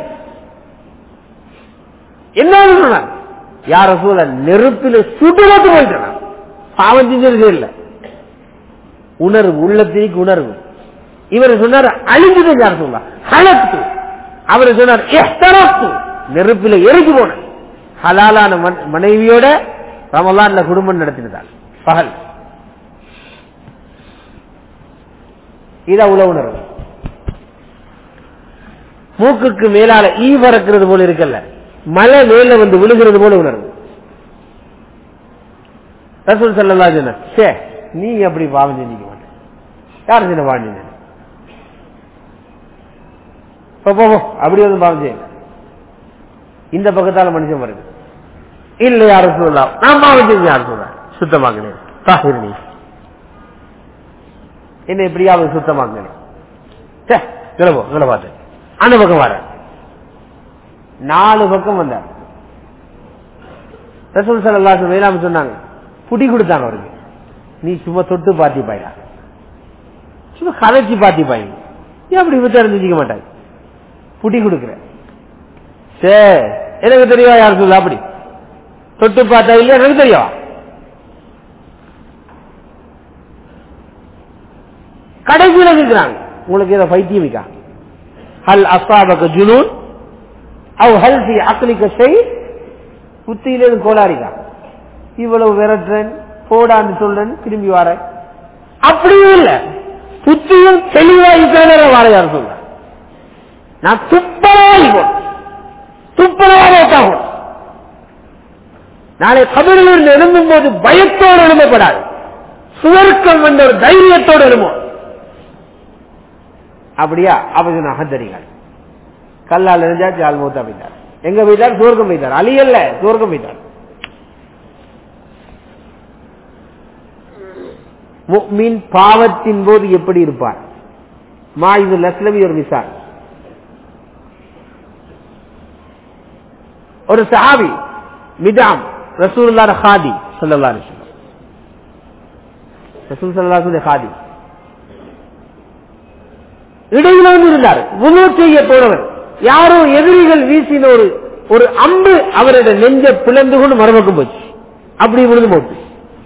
Speaker 1: என்ன சொன்னார் யார சூழ நெருப்பில சுட்டுலத்து போயிட்டான் பாவம் செஞ்சது இல்லை உணர்வு உள்ளத்திற்கு உணர்வு இவர் சொன்னார் அழிஞ்சது யார் சொல்லா ஹலத்து அவர் சொன்னார் எஸ்தரத்து நெருப்பில எரிஞ்சு போன ஹலாலான மன- மனைவியோட ரமலான்ல குடும்பம் நடத்தினதார் பகல் இத உல உணர்வு மூக்குக்கு மேலால ஈ பறக்கிறது போல இருக்கல்ல மலை மேல வந்து விழுகிறது போல உணர்வு ரசூல் சல்லா சொன்னார் சே நீ அப்படி பாவம் செஞ்சிக்க மாட்டேன் யார் சின்ன பாவம் செஞ்ச போ போ, போ. அப்படி வந்து பாவம் செய்ய இந்த பக்கத்தால மனுஷன் வருது இல்ல யாரும் சொல்லலாம் நான் பாவம் செஞ்சு யாரும் சொல்றேன் சுத்தமாக்குனேன் தாகிர் நீ என்ன எப்படியாவது சுத்தமாக்குனேன் சே கிளம்போ இதில் பார்த்து அந்த பக்கம் வர நாலு பக்கம் வந்தார் ரசூல் சல்லாஹ் வேளாண் சொன்னாங்க புடி கொடுத்தாங்க அவருக்கு நீ சும்மா தொட்டு பாத்தி பாயா சும்மா கதைச்சு பாத்தி பாய் நீ அப்படி விட்டு அறிஞ்சிக்க மாட்டாங்க புடி கொடுக்குற சே எனக்கு தெரியும் யார் சொல்ல அப்படி தொட்டு பார்த்தா இல்ல எனக்கு தெரியும் கடைசியில் இருக்கிறாங்க உங்களுக்கு ஏதோ பைத்தியம் இருக்கா ஹல் அசாபக ஜுனூன் அவ் ஹல் ஃபி அக்லிக செய் புத்தியில இருந்து கோளாறிக்கா இவ்வளவு விரட்டுறேன் போடான்னு சொல்றேன் திரும்பி வரேன் அப்படியும் இல்ல புத்தியும் தெளிவாகி பேர வார யார் சொல்ற நான் துப்பராகி போன் துப்பராக நாளை கபரில் இருந்து எழும்பும் போது பயத்தோடு எழும்பப்படாது சுவர்க்கம் என்ற ஒரு தைரியத்தோடு எழும்போம் அப்படியா அப்ப அகந்தரிங்க கல்லால் எரிஞ்சாச்சு ஆள் மூத்தா போயிட்டார் எங்க போயிட்டார் சுவர்க்கம் போயிட்டார் அலி அல்ல சுவர்க்கம் போயிட்டார் முஃமின் பாவத்தின் போது எப்படி இருப்பார் மாயுது லஸ்லவி ஒரு மிசால் ஒரு சஹாபி மிதாம் ரசூலுல்லாஹ் ஹாதி ஸல்லல்லாஹு அலைஹி வஸல்லம் ரசூல் ஸல்லல்லாஹு அலைஹி ஹாதி இடையில வந்து இருந்தார் உணவு செய்ய போனவர் யாரோ எதிரிகள் வீசின ஒரு ஒரு அம்பு அவருடைய நெஞ்ச பிளந்து கொண்டு மறுபக்கம் போச்சு அப்படி விழுந்து போச்சு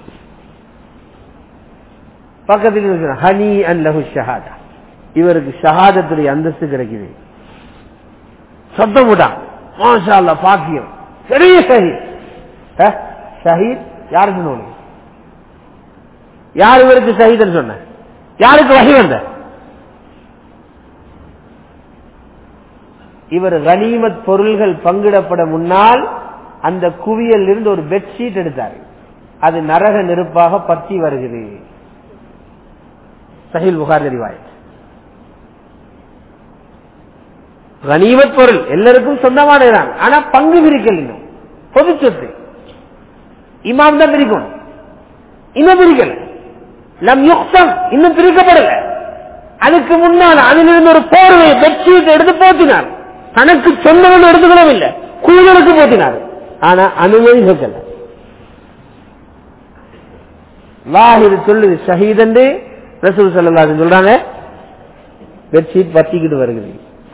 Speaker 1: பக்கத்தில் இருக்கிற ஹனி அன் லஹு ஷஹாதா இவருக்கு ஷஹாதத்துடைய அந்தஸ்து கிடைக்குது சத்தம் போட்டான் மாஷா அல்லாஹ் பாக்கியம் பெரிய ஷஹீத் அஹ், ஷஹீத் யாரு சொன்ன யார் இவருக்கு ஷஹீதன் சொன்ன யாருக்கு வகை வந்த இவர் கனிமத் பொருள்கள் பங்கிடப்பட முன்னால் அந்த குவியல் இருந்து ஒரு பெட்ஷீட் எடுத்தார் அது நரக நெருப்பாக பற்றி வருகிறது சஹில் புகார் ரிவாயத் கனிமத் பொருள் எல்லாருக்கும் சொந்தமானதுதான் ஆனா பங்கு பிரிக்கல் இன்னும் பொது சொத்து இமாம் தான் பிரிக்கும் இன்னும் பிரிக்கல லம் யுக்தம் இன்னும் பிரிக்கப்படல அதுக்கு முன்னால் அதிலிருந்து ஒரு போர்வை பெட்ஷீட் எடுத்து போத்தினார் தனக்கு சொந்தம் எடுத்துக்கணும் இல்ல கூதலுக்கு போத்தினார் ஆனா அனுமதி கேட்கல லாஹிர் சொல்லுது ஷஹீதண்டு ரசூல் சல்லாஹ் சொல்றாங்க பெட்ஷீட் பத்திக்கிட்டு வருகிறது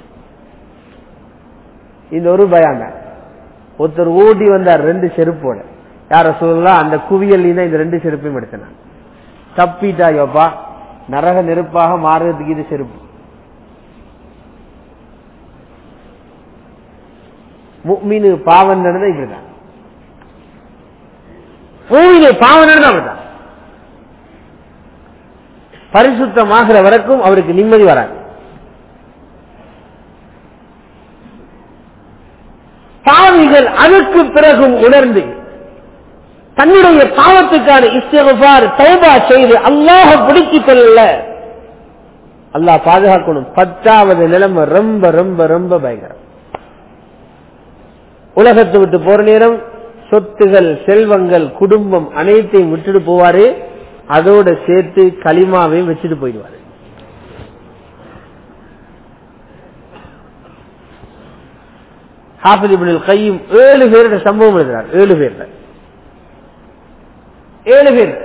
Speaker 1: இந்த ஒரு பயம் தான் ஒருத்தர் ஓடி வந்தார் ரெண்டு செருப்போட யார சொல்லலாம் அந்த குவியல் இந்த ரெண்டு செருப்பையும் எடுத்தனான் தப்பிட்டாயோப்பா நரக நெருப்பாக மாறுறதுக்கு இது செருப்பு முக்மீனு பாவம் நடந்தா இப்படிதான் பூமியிலே பாவம் நடந்தா அப்படிதான் பரிசுத்தமாகிற வரைக்கும் அவருக்கு நிம்மதி வராது பாவிகள் அதற்கு பிறகும் உணர்ந்து தன்னுடைய பாவத்துக்கான இஸ்திகுபார் தௌபா செய்து அல்லாஹ பிடித்துக் கொள்ளல அல்லாஹ் பாதுகாக்கணும் பத்தாவது நிலைமை ரொம்ப ரொம்ப ரொம்ப பயங்கரம் உலகத்தை விட்டு போற நேரம் சொத்துகள் செல்வங்கள் குடும்பம் அனைத்தையும் விட்டுட்டு போவாரு அதோட சேர்த்து களிமாவையும் வச்சுட்டு போயிடுவாரு ஹாஃபில் இப்னுல் கையும் ஏழு பேருடைய சம்பவம் எழுதுறார் ஏழு பேர்ல ஏழு பேர்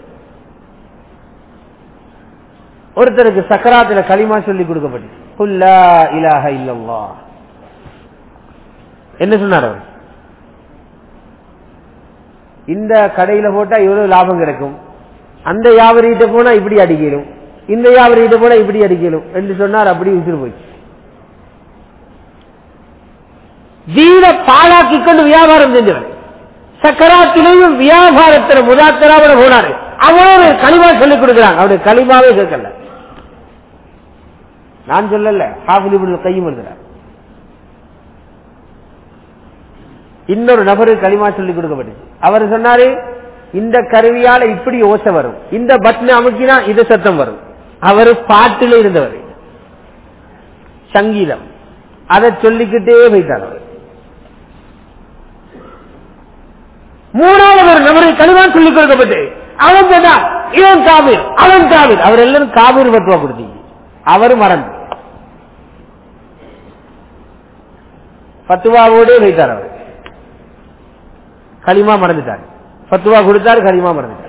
Speaker 1: ஒருத்தருக்கு சக்கராத்துல களிமா சொல்லி கொடுக்கப்பட்டு குல்லா இலாஹ இல்லல்லா என்ன சொன்னார் அவர் இந்த கடையில போட்டா இவ்வளவு லாபம் கிடைக்கும் அந்த வியாபாரிகிட்ட போனா இப்படி அடிக்கணும் இந்த வியாபாரிகிட்ட போனா இப்படி அடிக்கணும் என்று சொன்னார் அப்படி விசிறு போயிடுச்சு வீட பாழாக்கி கொண்டு வியாபாரம் செஞ்சவர் சக்கராத்திலையும் வியாபாரத்தில் முதாத்தராவோட போனாரு அவரோட களிமா சொல்லிக் கொடுக்கிறாங்க அவருடைய களிமாவே கேட்கல நான் சொல்லல ஹாஃபிலிபுல் கையும் எழுதுறார் இன்னொரு நபருக்கு களிமா சொல்லிக் கொடுக்கப்பட்டுச்சு அவர் சொன்னாரு இந்த கருவியால இப்படி ஓசை வரும் இந்த பட்டன் அமுக்கினா இது சத்தம் வரும் அவர் பாட்டில இருந்தவர் சங்கீதம் அதை சொல்லிக்கிட்டே வைத்தார் அவர் மூணாவது ஒரு நபரை கழிவான் சொல்லிக் கொடுக்கப்பட்டு அவன் சொன்னான் இவன் காபீர் அவன் காபீர் அவர் எல்லாரும் காபீர் பத்துவா கொடுத்தீங்க அவர் மறந்து பத்துவாவோடே வைத்தார் அவர் களிமா மறந்துட்டார் பத்துவா கொடுத்தார் களிமா மறந்துட்டார்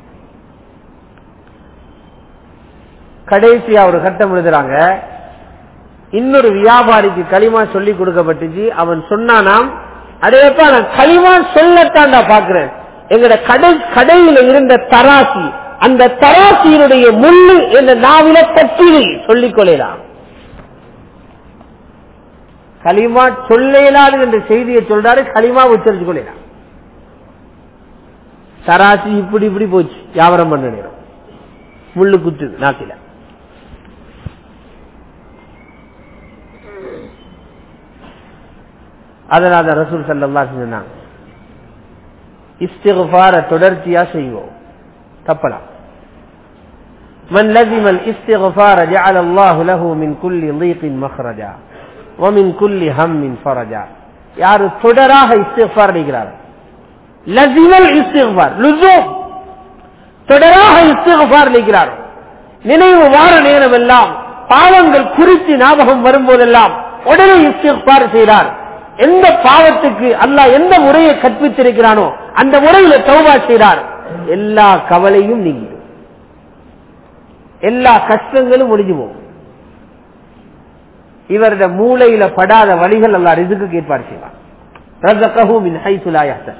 Speaker 1: கடைசியா ஒரு கட்டம் எழுதுறாங்க இன்னொரு வியாபாரிக்கு களிமா சொல்லி கொடுக்கப்பட்டுச்சு அவன் சொன்னானாம் அடையப்பா நான் களிமா சொல்லத்தாண்டா பாக்குறேன் எங்கட கடை கடையில இருந்த தராசி அந்த தராசியினுடைய முள்ளு என்ற நாவில தட்டினை சொல்லிக் கொள்ளலாம் களிமா சொல்லலாது என்ற செய்தியை சொல்றாரு களிமா உச்சரிச்சு கொள்ளலாம் தராசி இப்படி இப்படி போச்சு வியாபாரம் பண்ண நேரம் முள்ளு குத்து நாக்கில அதனால ரசூல் சல்லா சொன்னாங்க இஸ்திகுபார தொடர்ச்சியா செய்வோம் தப்பலாம் من لزم الاستغفار جعل الله له من كل ضيق مخرجا ومن كل هم فرجا யாரு தொடராக இஸ்திஃபார் அடிக்கிறார் லசிமல் இஸ்திஃபார் லுசூம் தொடராக இஸ்திஃபார் அடிக்கிறார் நினைவு வார நேரம் எல்லாம் பாவங்கள் குறித்து ஞாபகம் வரும்போதெல்லாம் உடனே இஸ்திஃபார் செய்கிறார் எந்த பாவத்துக்கு அல்லாஹ் எந்த முறையை கற்பித்திருக்கிறானோ அந்த முறையில தௌபா செய்கிறார் எல்லா கவலையும் நீங்கிடும் எல்லா கஷ்டங்களும் முடிஞ்சு போகும் இவருடைய மூளையில படாத வழிகள் அல்லா ரிதுக்கு ஏற்பாடு செய்வார் ரஸகஹு மின் ஹைசு லா யஹ்தஸ்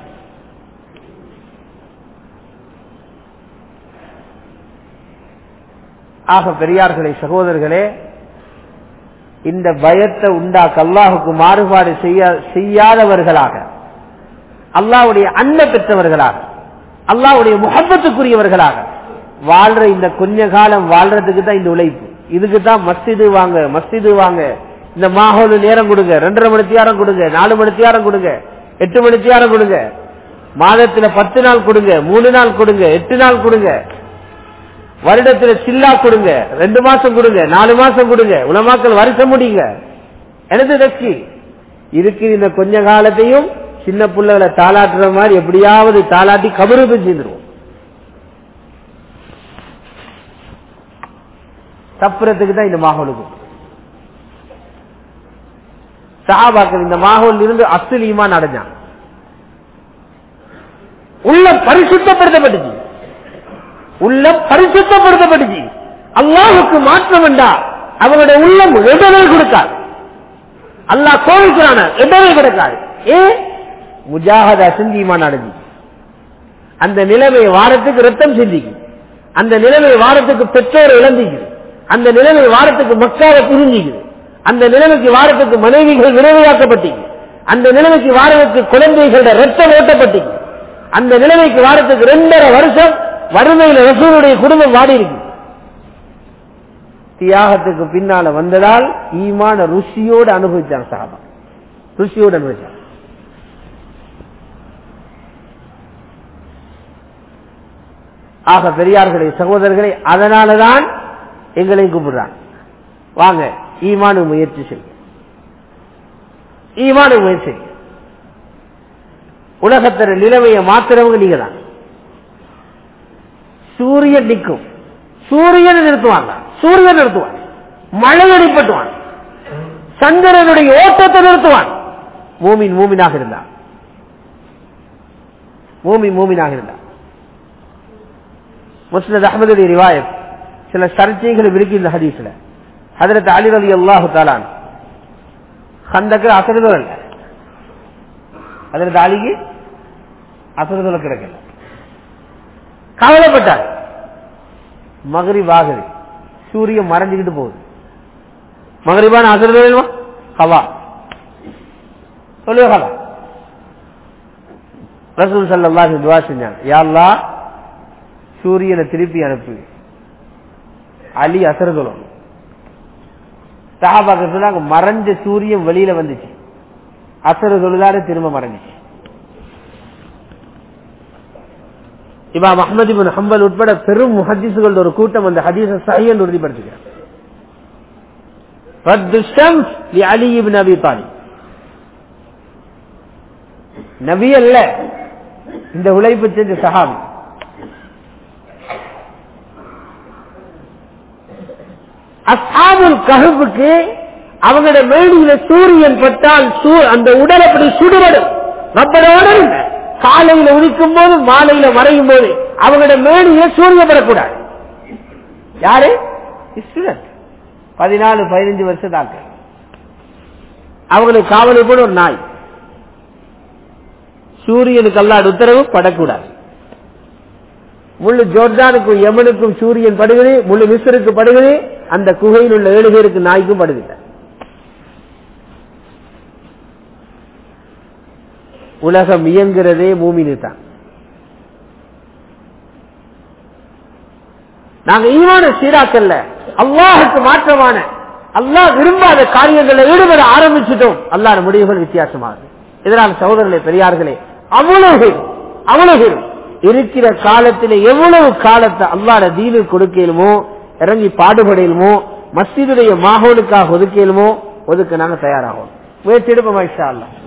Speaker 1: ஆக பெரியார்களே சகோதரர்களே இந்த பயத்தை உண்டாக்க அல்லாஹுக்கு மாறுபாடு செய்ய செய்யாதவர்களாக அல்லாவுடைய அன்ன பெற்றவர்களாக அல்லாவுடைய முகப்பத்துக்குரியவர்களாக வாழ்ற இந்த கொஞ்ச காலம் வாழ்றதுக்கு தான் இந்த உழைப்பு இதுக்கு தான் மஸ்திது வாங்க மஸ்திது வாங்க இந்த மாஹோலு நேரம் கொடுங்க ரெண்டரை மணி தியாரம் கொடுங்க நாலு மணி தியாரம் கொடுங்க எட்டு மணி தியாரம் கொடுங்க மாதத்துல பத்து நாள் கொடுங்க மூணு நாள் கொடுங்க எட்டு நாள் கொடுங்க வருடத்துல சில்லா கொடுங்க ரெண்டு மாசம் கொடுங்க நாலு மாசம் கொடுங்க உலமாக்கள் வருஷம் முடியுங்க எனது தக்கி இருக்கு இந்த கொஞ்ச காலத்தையும் சின்ன பிள்ளைகளை தாளாட்டுற மாதிரி எப்படியாவது தாளாட்டி கபருக்கு சேர்ந்துருவோம் தப்புறதுக்கு தான் இந்த மாஹோலுக்கு சஹாபாக்கள் இந்த மாஹோல் இருந்து அசுலீமா அடைஞ்சான் உள்ள பரிசுத்தப்படுத்தப்பட்டுச்சு உள்ள பரிசுத்தப்படுத்தப்பட்டுச்சு அல்லாஹுக்கு மாற்றம் வேண்டா அவங்களுடைய உள்ளம் இடவே கொடுக்காது அல்லாஹ் கோவிக்கிறான இடவே கொடுக்காது ஏ முஜாகதா சிந்தியுமா நடந்து அந்த நிலைமை வாரத்துக்கு ரத்தம் சிந்திக்கும் அந்த நிலைமை வாரத்துக்கு பெற்றோர் இழந்திக்குது அந்த நிலைமை வாரத்துக்கு மக்காவை பிரிஞ்சிக்குது அந்த நிலைமைக்கு வாரத்துக்கு மனைவிகள் விரைவாக்கப்பட்டீங்க அந்த நிலைமைக்கு வாரத்துக்கு குழந்தைகளோட ரத்தம் ஓட்டப்பட்டீங்க அந்த நிலைமைக்கு வாரத்துக்கு ரெண்டரை வருஷம் வறுமையில ரசூலுடைய குடும்பம் வாடி இருக்கு தியாகத்துக்கு பின்னால வந்ததால் ஈமான ருசியோடு அனுபவிச்சாங்க சாபா ருசியோடு அனுபவிச்சாங்க ஆக பெரியார்களே சகோதரர்களே அதனாலதான் எங்களை கூப்பிடுறாங்க வாங்க ஈமானு முயற்சி செய்ய ஈமானு முயற்சி செய்ய உலகத்திற நிலைமையை மாத்திரவங்க நீங்க தான் சூரியன் நிற்கும் சூரியனை நிறுத்துவாங்க சூரியன் நிறுத்துவான் மழை அடிப்பட்டுவான் சந்திரனுடைய ஓட்டத்தை நிறுத்துவான் மூமின் மூமினாக இருந்தான் மூமின் மூமினாக இருந்தான் முஸ்லத் அஹமதுடைய ரிவாயத் சில சர்ச்சைகள் இருக்கு இந்த ஹதீஸ்ல ஹதரத் அலி அலி அல்லாஹு தாலான் கந்தக்கு அசருதல் அல்ல ஹதரத் அலிக்கு அசருதல் கிடைக்கல கவலைப்பட்டார் மகரிப் ஆகுது சூரியன் மறைஞ்சுக்கிட்டு போகுது மகரிபான அசருதல் ஹவா சொல்லுங்க ஹவா ரசூல் சல்லாஹ் துவா செஞ்சாங்க யாழ்லா சூரியனை திருப்பி அனுப்பு அலி அசருதலும் சஹாபாக்க சொன்னாங்க மறைஞ்ச சூரியன் வெளியில வந்துச்சு அசரு தொழுதாரு திரும்ப மறைஞ்சிச்சு இமாம் அஹமது பின் ஹம்பல் உட்பட பெரும் முஹத்திசுகள் ஒரு கூட்டம் அந்த ஹதீஸ சஹி என்று உறுதிப்படுத்துகிறார் அலி இப்னு அபி தாலிப் நபி அல்ல இந்த உழைப்பு செஞ்ச சஹாபி அசாபுல் கஹபுக்கு அவங்களோட மேடியில சூரியன் பட்டால் அந்த உடல் அப்படி சுடுபடும் ரப்பரோட காலையில உதிக்கும் போது மாலையில மறையும் போது அவங்களோட மேடியில சூரியப்படக்கூடாது யாரு ஸ்டூடெண்ட் பதினாலு பதினஞ்சு வருஷம் தாக்க அவங்களுக்கு காவலை போட ஒரு நாய் சூரியனுக்கு அல்லாட உத்தரவு படக்கூடாது முழு ஜோர்டானுக்கும் யமனுக்கும் சூரியன் படுகிறது முழு மிஸ்ருக்கு படுகிறது அந்த குகையில் உள்ள ஏழு பேருக்கு நாய்க்கும் படுகின்ற உலகம் இயங்குறதே பூமினு தான் நாங்க ஈவான சீராக்கல்ல அல்லாஹுக்கு மாற்றமான அல்லாஹ் விரும்பாத காரியங்களில் ஈடுபட ஆரம்பிச்சுட்டோம் அல்லாத முடிவுகள் வித்தியாசமாகுது இதனால் சகோதரர்களே பெரியார்களே அவ்வளவு அவ்வளவு இருக்கிற காலத்தில் எவ்வளவு காலத்தை அல்லாட தீனு கொடுக்கலுமோ இறங்கி பாடுபடையிலுமோ மஸ்ஜிதுடைய மாகோலுக்காக ஒதுக்கலுமோ ஒதுக்க நாங்க தயாராகும் முயற்சி எடுப்போம்